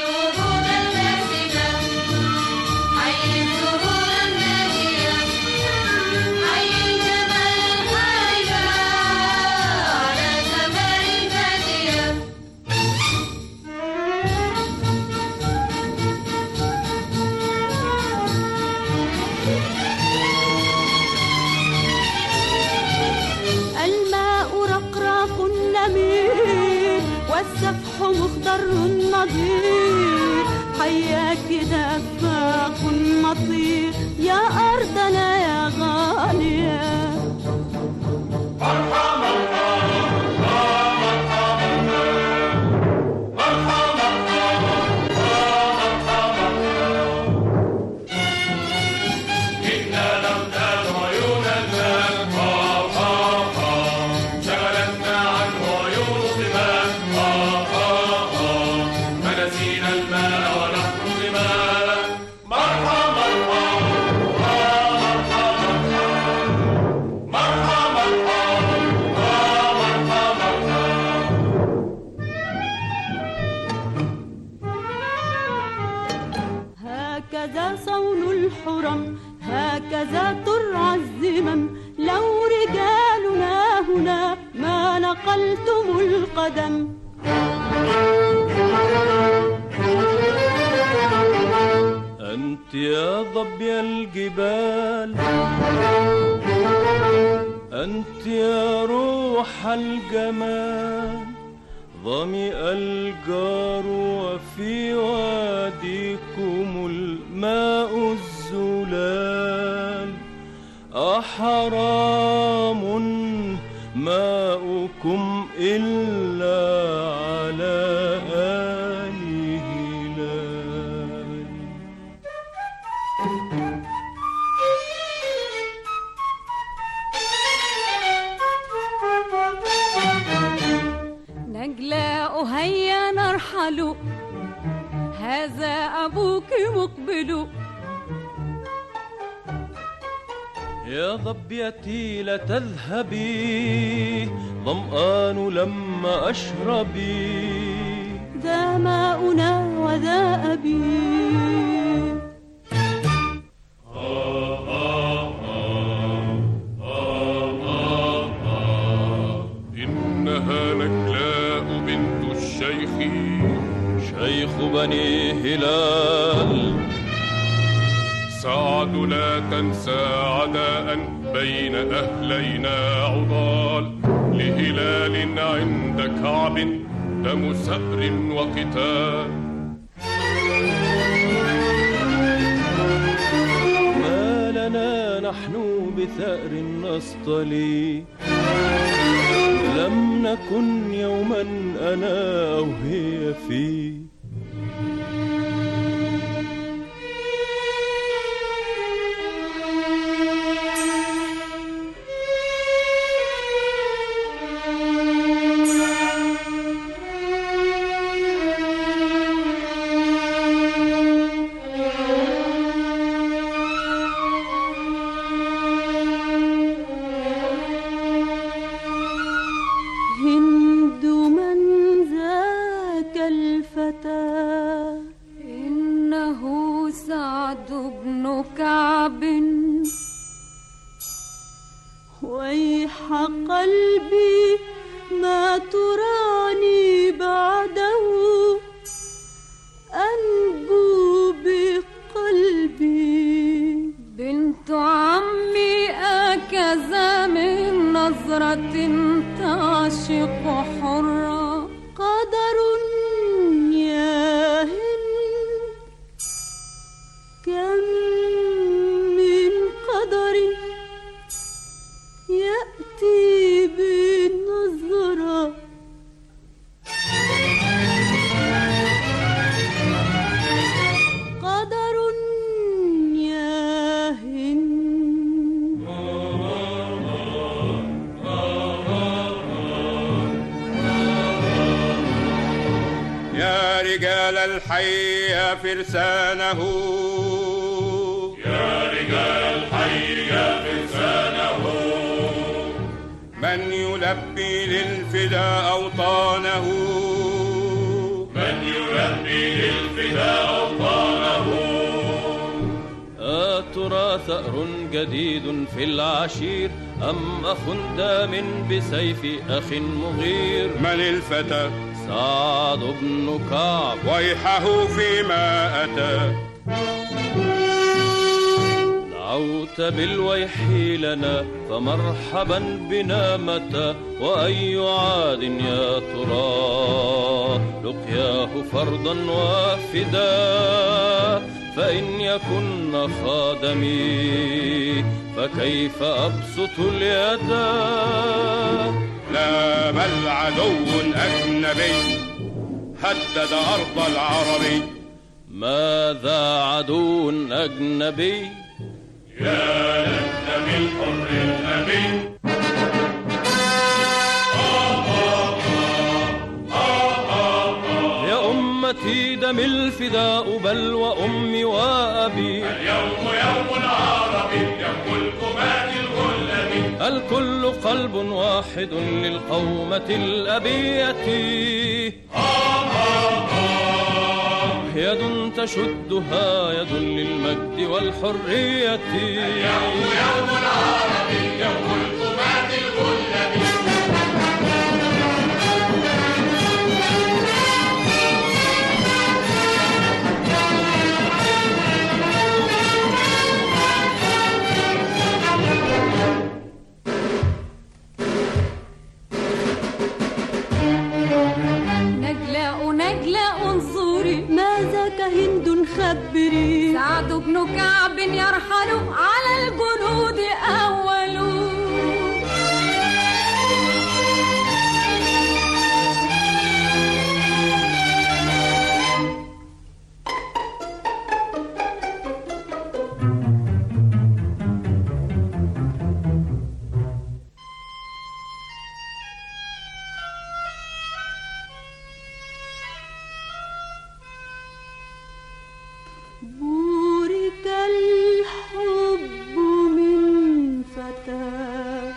الماء رقراق نمير والسفح مخضر نضير حياك دفاق مطير يا أرضنا يا غالية إنا نغتال عيون الماء آه آه آه شغلتنا عنه عيون الظماء آه آه آه فنسينا الماء ونحن ظماء مرحى مرحى آه مرحى مرحى مرحى مرحى صون الحرم هكذا ترعى الزمم لو رجالنا هنا ما نقلتم القدم أنت يا ضبي الجبال أنت يا روح الجمال ظمئ الجار وفي واديكم الماء الزلال أحرام ماؤكم إلا على آل هلال نجلاء هيا نرحل هذا أبوك مقبل يا ضبيتي لا تذهبي ظمآن لما أشربي ذا ماؤنا وذا أبي إنها نجلاء بنت الشيخ شيخ بني هلال سعد لا تنسى عداء بين أهلينا عضال لهلال عند كعب دم سأر وقتال ما لنا نحن بثأر نصطلي لم نكن يوما أنا أو هي فيه هند من ذاك الفتى إنه سعد بن كعب ويح قلبي ما تراني بعده أنبو بقلبي بنت عمي أكذا من نظرة تعشق حرة قدر يا هند كم من قدر يأتي بالنظرة قدر يا هند يا رجال الحي يا فرسانه يا رجال الحي يا فرسانه من يلبي للفداء أوطانه من يلبي للفداء أوطانه أترى ثأر جديد في العشير أم أخ دام بسيف أخ مغير من الفتى سعد بن كعب ويحه فيما أتى دعوت بالويح لنا فمرحبا بنا متى وأي عاد يا ترى لقياه فرضا وفدا فإن يكن خادمي فكيف أبسط اليد لا بل عدو أجنبي هدد أرض العربي ماذا عدو أجنبي يا لك بالحر الأبي يا أمتي دم الفداء بل وأمي وأبي اليوم يوم العرب يوم الكمات الغلب الكل قلب واحد للقومة الأبية يد تشدها يد للمجد والحرية اليوم يوم العربي يوم القمات الغلة نجلاء نجلاء انظري ماذا كهند خبري سعد بن كعب يرحل على الجنود أول بورك الحب من فتى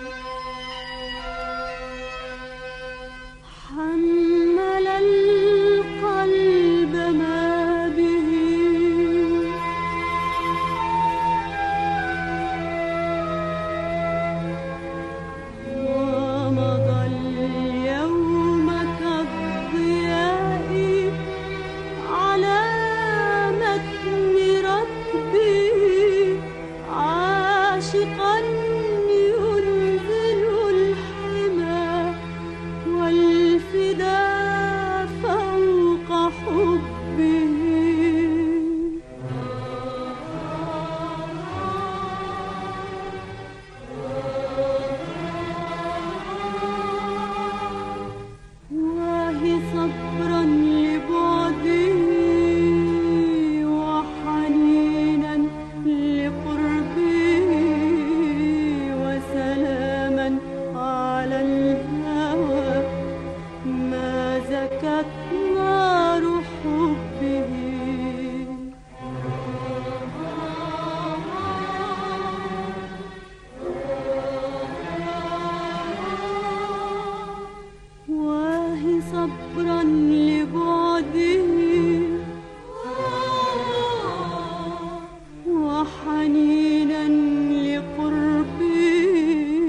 حمل القلب ما به ومضى اليوم كالضياء على متن ركبي عاشقا ينزل الحمى والفدا فوق حبه واهي صبرا لبعده وحنينا لقربه وسلاما على الهوى ما زكت نار حبه واهي صبرا لبعده وحنينا لقربه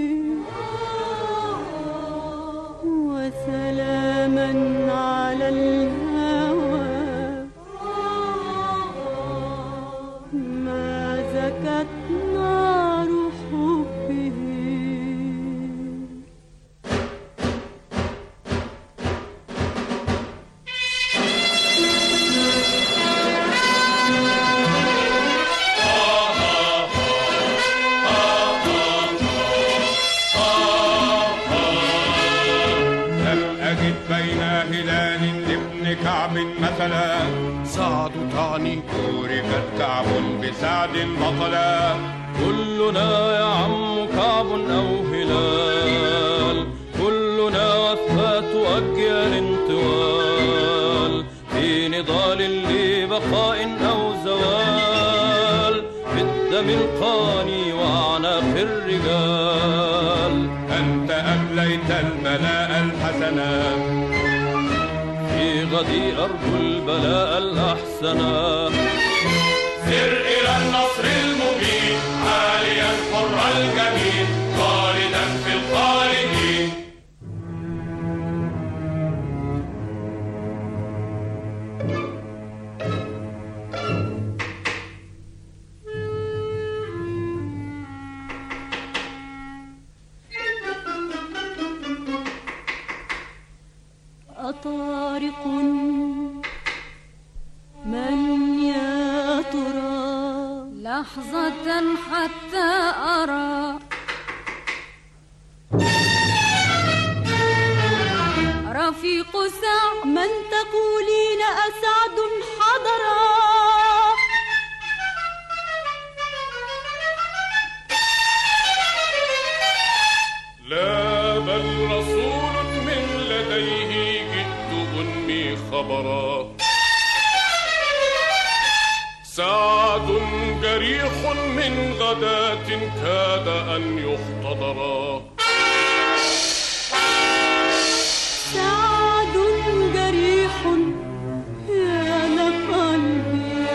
وسلاما على الهوى ما زكت نار حبه لم أجد بين هلال لابن كعب مثلا سعد تعني بوركت كعب بسعد بطلا كلنا يا عم كعب أو هلال كلنا وفات أجيال طوال في نضال لبقاء أو زوال بالدم القاني وأعناق الرجال أنت أبليت البلاء الحسنا في غد أرجو البلاء الأحسنا سر إلى النصر المبين عاليا حر الجميل خالدا في الخالدين أطارق من يا ترى لحظة حتى أرى رفيق سعد من تقولين أسعد حضرا لا بل رسول من لديه جئت أنمي خبرا سعد جريح من غداة كاد أن يحتضرا سعد جريح يا لقلبي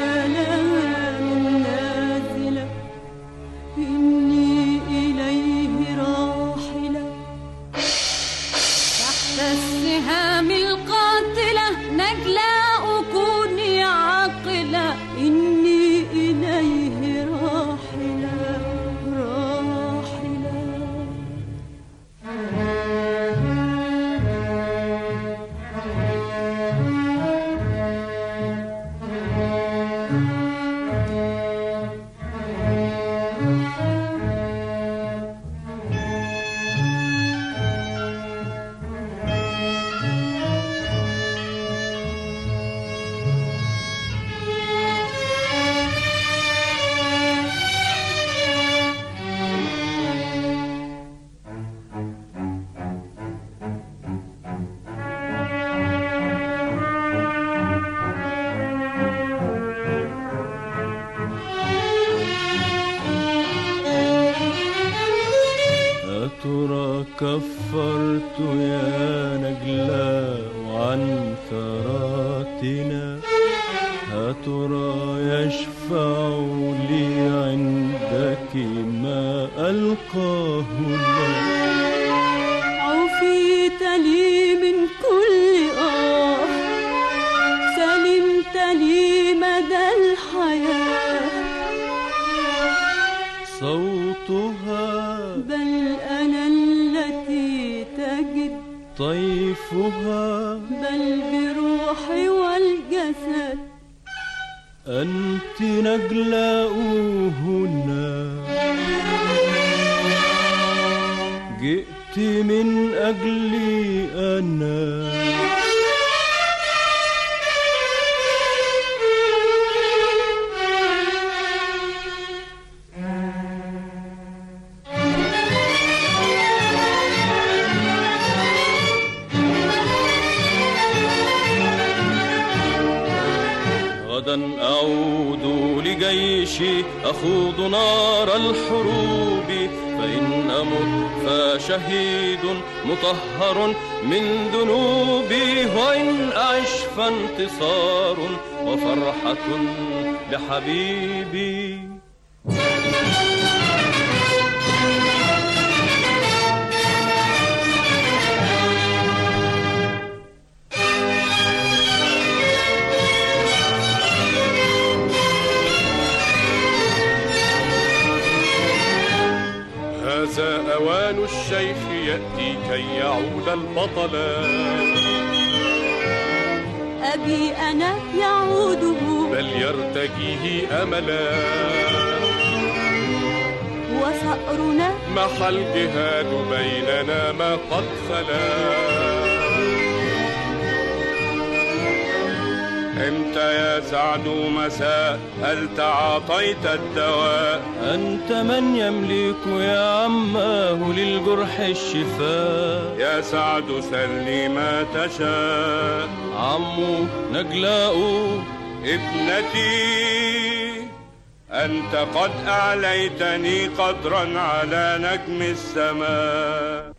يا ترى يشفع لي عندك ما ألقاه لك عفيت لي من كل آه سلمت لي مدى الحياة صوتها بل أنا التي تجد طيفها بل بروحي والجسد أنت نجلاء هنا جئت من أجلي أنا غدا أعود لجيشي أخوض نار الحروب فإن أمت فشهيد مطهر من ذنوبي وإن أعش فانتصار وفرحة لحبيبي هذا أوان الشيخ يأتي كي يعود البطل أبي أنا يعوده بل يرتجيه أملا وثأرنا محى الجهاد بيننا ما قد خلا انت يا سعد مساء هل تعاطيت الدواء أنت من يملك يا عماه للجرح الشفاء يا سعد سلني ما تشاء عمو نجلاء ابنتي أنت قد أعليتني قدرا على نجم السماء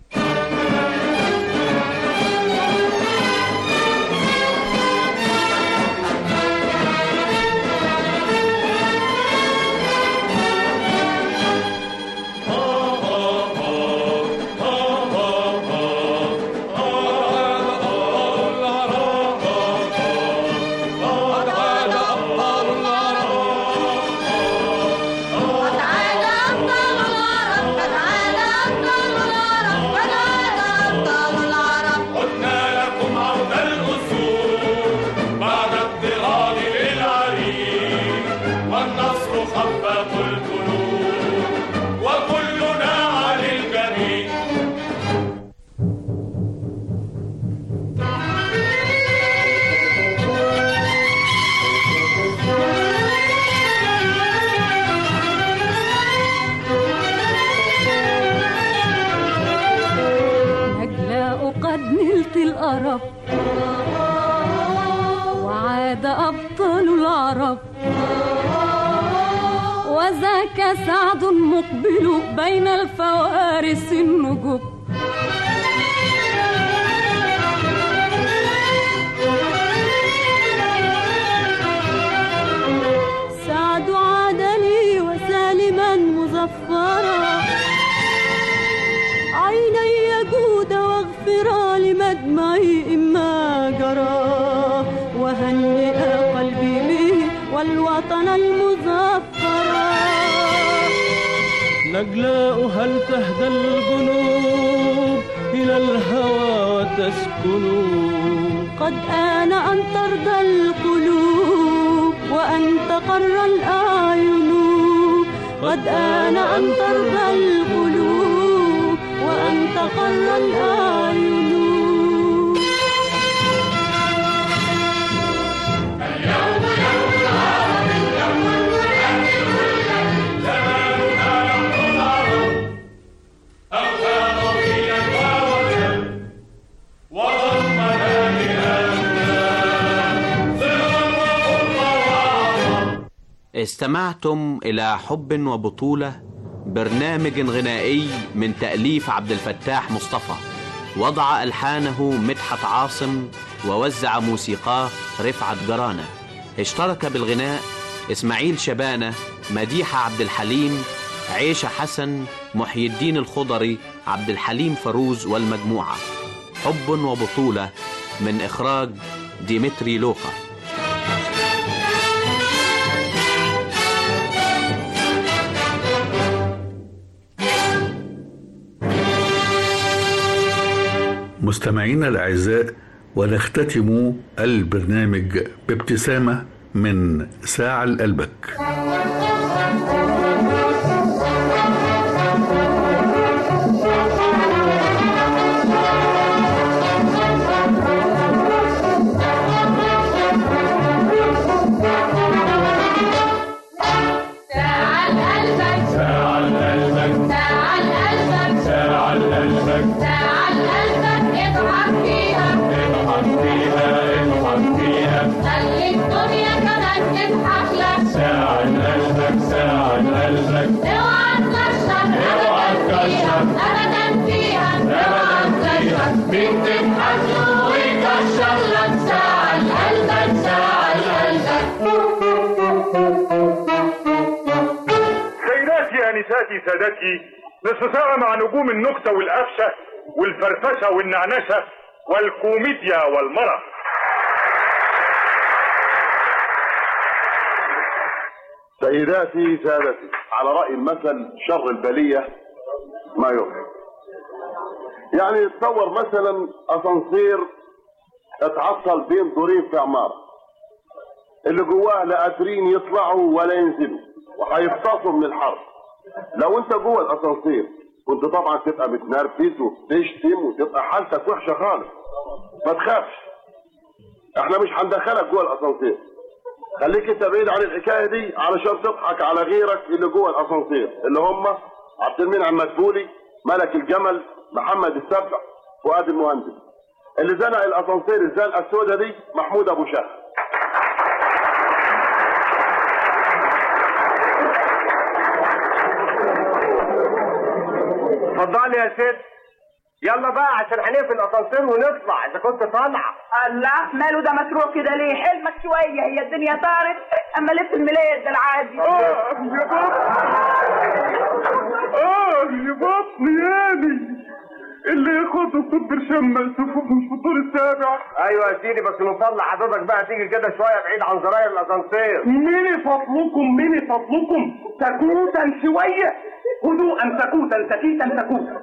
قلنا لكم عود الأسود بعد اضطراد للعريق والنصر خفاق القلوب وكلنا عن الجميع نجلاء قد نلت الأرب وعاد أبطال العرب وذاك سعد مقبل بين الفوارس النجب سعد عاد لي وسالما مظفرا عيني جود واغفرا لمدمعي إما جرى وهنئا قلبي به والوطن المظفرا نجلاء هل تهدى الجنوب إلى الهوى وتسكن قد آن أن ترضى القلوب وأن تقر الأعين قد آن أن ترضى القلوب وأن تقر الأعين استمعتم إلى حب وبطولة برنامج غنائي من تأليف عبد الفتاح مصطفى وضع ألحانه مدحت عاصم ووزع موسيقاه رفعت جرانة اشترك بالغناء إسماعيل شبانة مديحة عبد الحليم عيشة حسن محي الدين الخضري عبد الحليم فروز والمجموعة حب وبطولة من إخراج ديمتري لوقا مستمعينا الأعزاء ونختتم البرنامج بابتسامة من ساعة لقلبك ساعة لقلبك ساعة لقلبك ساعة لقلبك ساعة لقلبك ساعة لقلبك اضحك فيها اضحك فيها اضحك فيها خلي الدنيا كمان تضحك لك ساعة لقلبك ساعة لقلبك اوعى تكشر اوعى تكشر ابدا فيها اوعى تكشر مين تضحك له ويكشر لك ساعة لقلبك ساعة لقلبك سيداتي انساتي سادتي نصف ساعة مع نجوم النكتة والقفشة والفرفشة والنعنشة والكوميديا والمرح سيداتي سادتي على رأي المثل شر البلية ما يضحك يعني تصور مثلا اسانسير اتعطل بين دورين في عمارة اللي جواه لا قادرين يطلعوا ولا ينزلوا وهيفطسوا من الحر لو انت جوه الاسانسير كنت طبعا تبقى متنرفز وبتشتم وتبقى حالتك وحشه خالص ما تخافش احنا مش هندخلك جوه الاسانسير خليك انت بعيد عن الحكايه دي علشان تضحك على غيرك اللي جوه الاسانسير اللي هم عبد المنعم مدبولي ملك الجمل محمد السبع فؤاد المهندس اللي زنق الاسانسير الزنقه السوداء دي محمود ابو شهر اتفضلي يا ست يلا بقى عشان هنقفل الاسانسير ونطلع اذا كنت طالعه الله ماله ده مسروق كده ليه حلمك شويه هي الدنيا طارت اما لف الملاية ده العادي اه يا اه يا بطني ياني اللي ياخده في برشام ملفوف مش في الدور السابع ايوه يا سيدي بس من فضل حضرتك بقى تيجي كده شويه بعيد عن زراير الاسانسير مين فضلكم مين فضلكم سكوتا شوية هدوءا سكوتا سكيتا سكوتا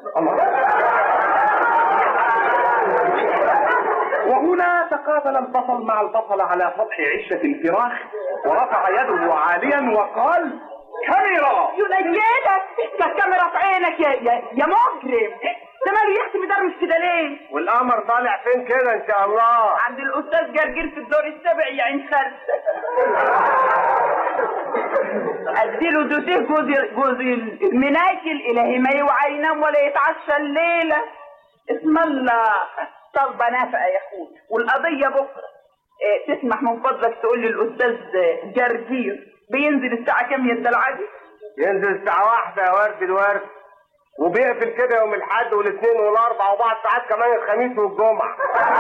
وهنا تقابل البطل مع البطل على سطح عشة الفراخ ورفع يده عاليا وقال كاميرا ينجدك الكاميرا في عينك يا يا, يا مجرم ده ماله يا اختي مدرس كده ليه؟ والقمر طالع فين كده ان شاء الله عند الاستاذ جرجير في الدور السابع يا عين خالتك اديله دوسيه جوز جوز المناكل الهي ما يوعى ينام ولا يتعشى الليله اسم الله طلبه نافقه يا اخوي والقضيه بكره إيه تسمح من فضلك تقول لي الاستاذ جرجير بينزل الساعه كام يا الدلعجي؟ ينزل الساعه واحدة يا ورد الورد وبيقفل كده يوم الاحد والاثنين والاربع وبعض ساعات كمان الخميس والجمعه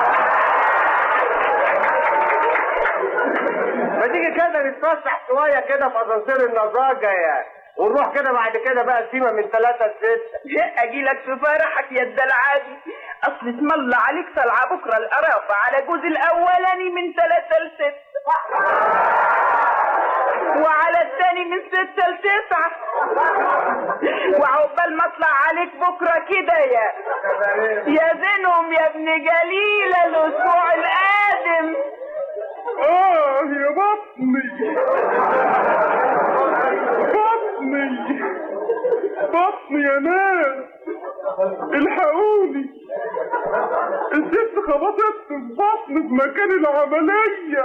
ما تيجي كده نتفسح شويه كده في اسانسير النزاجه يعني ونروح كده بعد كده بقى سيما من ثلاثة لستة اجي لك في فرحك يا الدلعادي اصل اسم الله عليك طالعه بكره القرافه على جوز الاولاني من ثلاثة لستة وعلى الثاني من ستة لتسعة وعقبال ما اطلع عليك بكره كده يا يا زينهم يا ابن جليلة الاسبوع القادم اه يا بطني بطني بطني يا ناس الحقوني الست خبطت في بطني في مكان العملية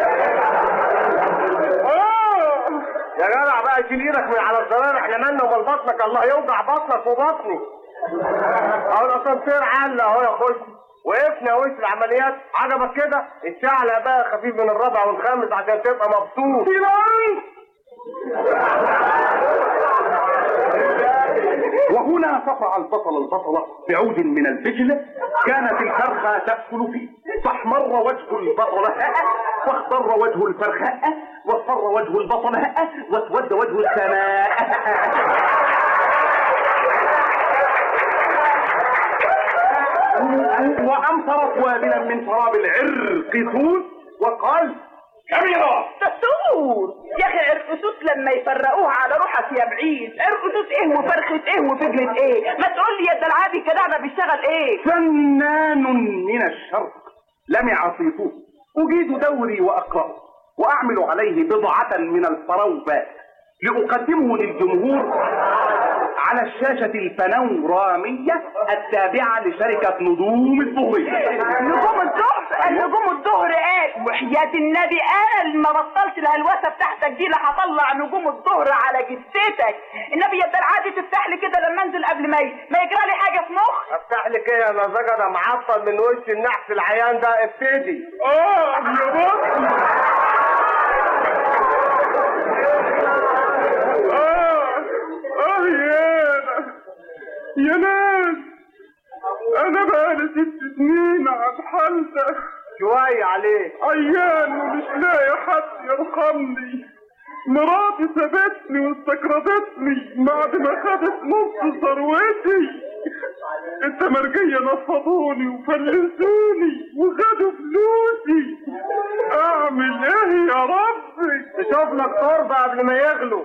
اه يا جدع بقى شيل ايدك من على الزرار احنا مالنا ومال بطنك الله يوجع بطنك وبطني اهو الاسانسير عل اهو يا خش وقفنا وش العمليات عجبك كده الشعلة بقى خفيف من الرابع والخامس عشان تبقى مبسوط وهنا صفع البطل البطلة بعود من الفجل كانت الفرخة تأكل فيه فاحمر وجه البطلة واخضر وجه الفرخة واصفر وجه البطلة واسود وجه السماء وأمطرت وابلا من تراب العرقسوس وقال كاميرا دستور يا اخي عرقسوس لما يفرقوها على روحك يا بعيد عرقسوس ايه وفرخة ايه وفجلة ايه ما تقول لي يا الدلعابي كده بيشتغل ايه فنان من الشرق لمع صيته أجيد دوري وأقرأه وأعمل عليه بضعة من الفروبات لأقدمه للجمهور على الشاشة البانورامية التابعة لشركة نجوم الظهرية نجوم الظهر النجوم الظهر قال وحياة النبي قال ما بطلت الهلوسة بتاعتك دي لا هطلع نجوم الظهر على جثتك النبي يا العادي تفتح لي كده لما انزل قبل ما ي- ما يجرى لي حاجة في مخ افتح لي كده يا مزاج انا معطل من وش النحس العيان ده ابتدي اه يا بطل اه يا يا ناس انا بقالي ست سنين على الحال ده شوية عليك عيان ومش لاقي حد يرحمني مراتي سابتني واستكرتني بعد ما خدت نص ثروتي التمرجية نفضوني وفلسوني وخدوا فلوسي اعمل ايه يا ربي تشوف لك تربة قبل ما يغلو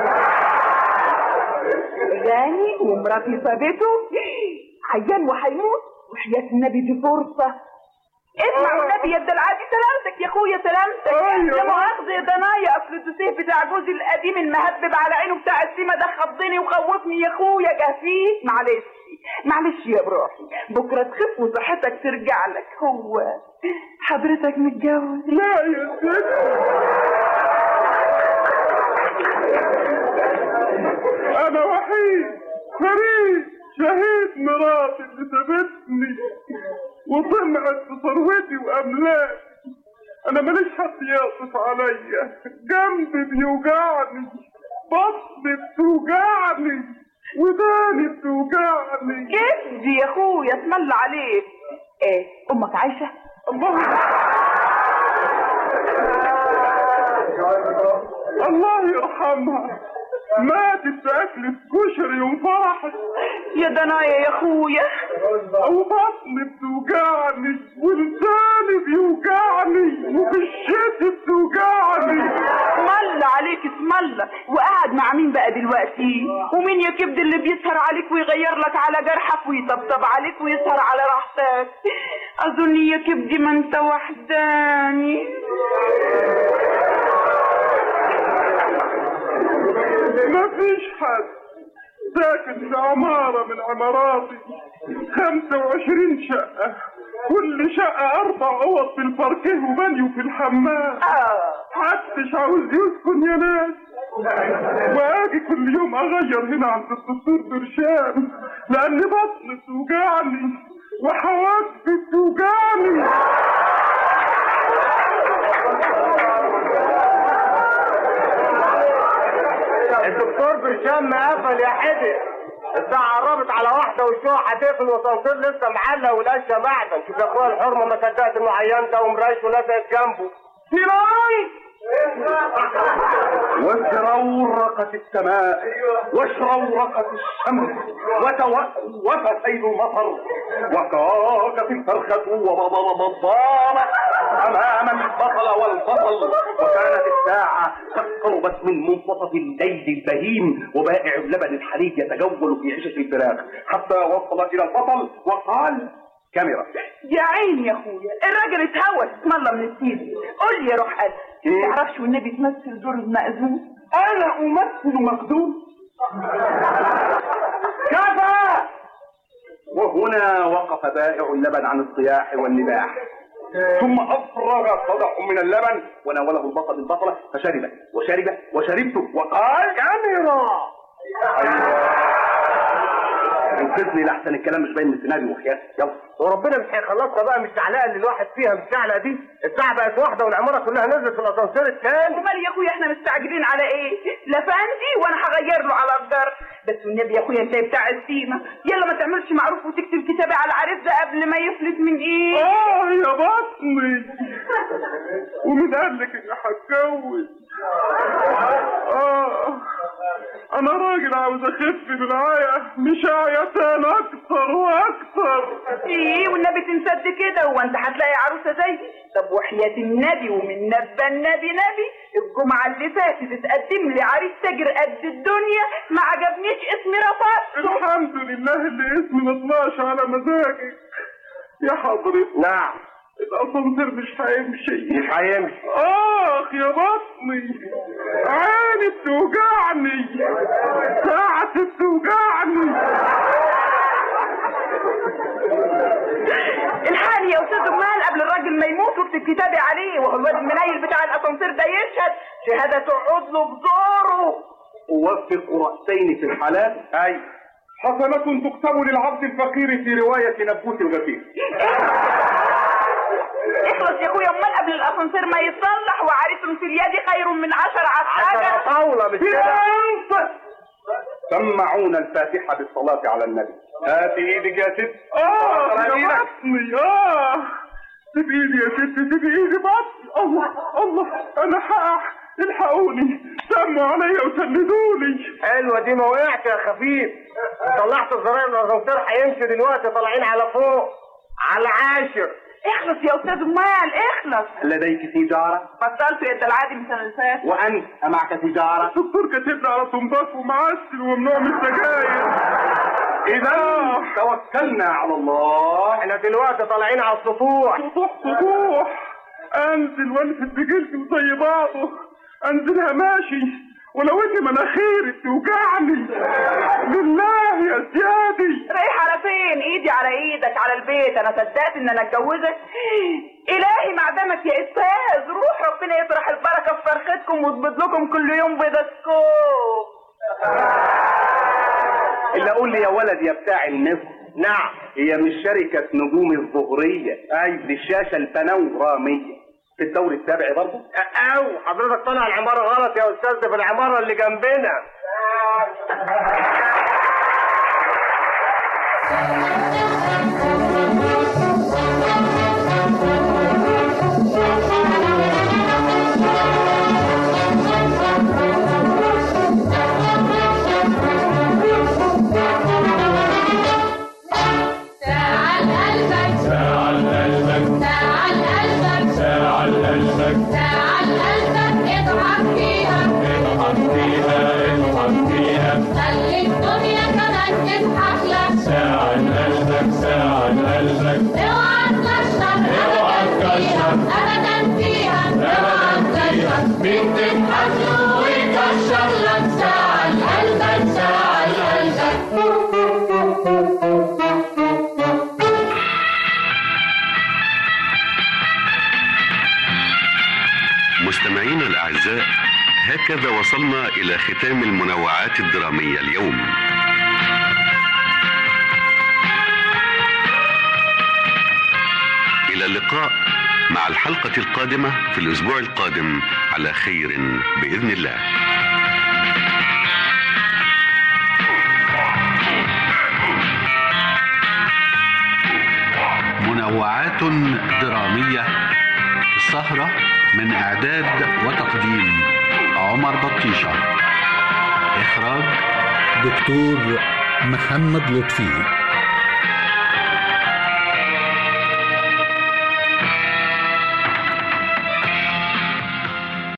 غني ومراتي سابته عيان وهيموت وحياة النبي دي فرصة اسمع والنبي يا العادي سلامتك يا اخويا سلامتك لا مؤاخذة يا ضنايا اصل الدسيه بتاع جوزي القديم المهبب على عينه بتاع السيما ده خضني وخوفني يا اخويا جهفيك معلش معلش يا بروحي بكره تخف وصحتك ترجع لك هو حضرتك متجوز لا يا ست انا وحيد فريد شهيد مراتي اللي سابتني وطمعت في ثروتي واملاكي انا ماليش حد يعطف عليا جنبي بيوجعني بطني بتوجعني وداني بتوجعني كيف دي يا اخويا اسم الله عليك ايه امك عايشه الله الله يرحمها ماتت بأكلة كشري وفرحت يا دنايا يا اخويا وبطني بتوجعني ولساني بيوجعني وبالشتي بتوجعني اسم الله عليك اسم الله وقاعد مع مين بقى دلوقتي ومين يا كبد اللي بيسهر عليك ويغير لك على جرحك ويطبطب عليك ويسهر على راحتك اظن يا كبدي ما انت وحداني مفيش حد ساكن في عمارة من عماراتي خمسة وعشرين شقة كل شقة أربع أوض في الباركيه وبانيو في الحمام محدش عاوز يسكن يا ناس وأجي كل يوم أغير هنا عند الدكتور برشام لأن بطني بتوجعني وحواجبي بتوجعني الدكتور برشام مقفل يا حدق الساعة قربت على واحدة والشقة هتقفل والاسانسير لسه معلق والاشياء معدن شوف يا اخويا الحرمة ما صدقت انه عيان ده ومرايش ولزقت جنبه سيراي وازرورقت السماء واشرورقت الشمس وتوقف سيل المطر وكاكت الفرخة وبضبضبضارت أمام البطل والبطل وكانت الساعة قد قربت من منتصف الليل البهيم وبائع اللبن الحليب يتجول في عشش الفراخ حتى وصل إلى البطل وقال كاميرا يا عيني يا اخويا الراجل اتهوس اسم الله من السيد قول لي يا روح قلبي ما تعرفش والنبي تمثل دور المأذون انا امثل مخدوم كفى وهنا وقف بائع اللبن عن الصياح والنباح ثم افرغ صدح من اللبن وناوله البطل البطله فشرب وشرب وشربت وقال كاميرا انقذني لاحسن الكلام مش باين من السيناريو وحياتي يلا وربنا مش هيخلصنا بقى مش العلاقه اللي الواحد فيها مش العلاقه دي الساعه بقت واحده والعماره كلها نزلت في الاسانسير الثاني امال يا اخويا احنا مستعجلين على ايه لا فندي وانا هغير له على الدار بس والنبي يا اخويا انت بتاع السيمه يلا ما تعملش معروف وتكتب كتابي على العريس ده قبل ما يفلت من ايه اه يا بطني ومين قال لك اني هتجوز اه انا راجل عاوز اخف بالعيا مش عيتان اكتر واكتر ايه والنبي تنسد كده هو انت هتلاقي عروسه زي طب وحياة النبي ومن نبى النبي نبي الجمعة اللي فاتت اتقدم لي عريس تاجر قد الدنيا ما عجبنيش اسمي رفضته الحمد لله اللي اسمي ما طلعش على مزاجك يا حضرتك نعم الاسانسير مش هيمشي مش هيمشي اخ يا بطني عيني بتوجعني ساعتي بتوجعني الحالي يا استاذ جمال قبل الراجل ما يموت واكتب كتابي عليه وهو الواد المنيل بتاع الاسانسير ده يشهد شهاده تقعد له بزوره أوفق رأسين في الحالات أي حسنة تكتب للعبد الفقير في رواية نبوت الغفير اخلص يا اخويا امال قبل الاسانسير ما يتصلح وعريس في اليد خير من عشر عساكر عشرة طاولة مش كده سمعونا الفاتحة بالصلاة على النبي هات ايدك يا ست اه أقرأ يا إيدك. بطني اه سيب ايدي يا ست سيب ايدي بطني الله الله انا هقع الحقوني سموا عليا وسندوني حلوة دي ما وقعت يا خفيف طلعت الزراير من الاسانسير هيمشي دلوقتي طالعين على فوق على العاشر اخلص يا استاذ جمال اخلص لديك تجارة بطلت يا العادي من السنه اللي فاتت وأنت أمعك تجارة الدكتور كاتبني على صنباك ومعسل وممنوع من السجاير إذا توكلنا على الله احنا دلوقتي طالعين على السطوح سطوح سطوح انزل والفت بجلدي وزي بعضه انزلها ماشي ولو ان مناخيري توجعني بالله يا سيادي رايح على فين ايدي على ايدك على البيت انا صدقت ان انا اتجوزك الهي معدمك يا استاذ روح ربنا يطرح البركه في فرختكم ويظبط لكم كل يوم بيضتكم إلا قول لي يا ولد يا بتاع النصر نعم هي مش شركة نجوم الظهرية أي للشاشة البانورامية في الدور السابع برضه او حضرتك طالع العمارة غلط يا استاذ ده في العمارة اللي جنبنا تعال قلبك تعال قلبك تعال قلبك تعال قلبك تعال قلبك اضحك فيها اضحك فيها اضحك فيها خلي الدنيا كمان تضحك لك تعال قلبك تعال قلبك اوعى تكشر اوعى تكشر ابدا فيها اوعى تكشر مين تضحك له ويكشر لك تعال قلبك تعال قلبك مستمعينا الأعزاء هكذا وصلنا إلى ختام المنوعات الدرامية اليوم إلى اللقاء مع الحلقة القادمة في الأسبوع القادم على خير بإذن الله منوعات درامية السهرة من إعداد وتقديم عمر بطيشة إخراج دكتور محمد لطفي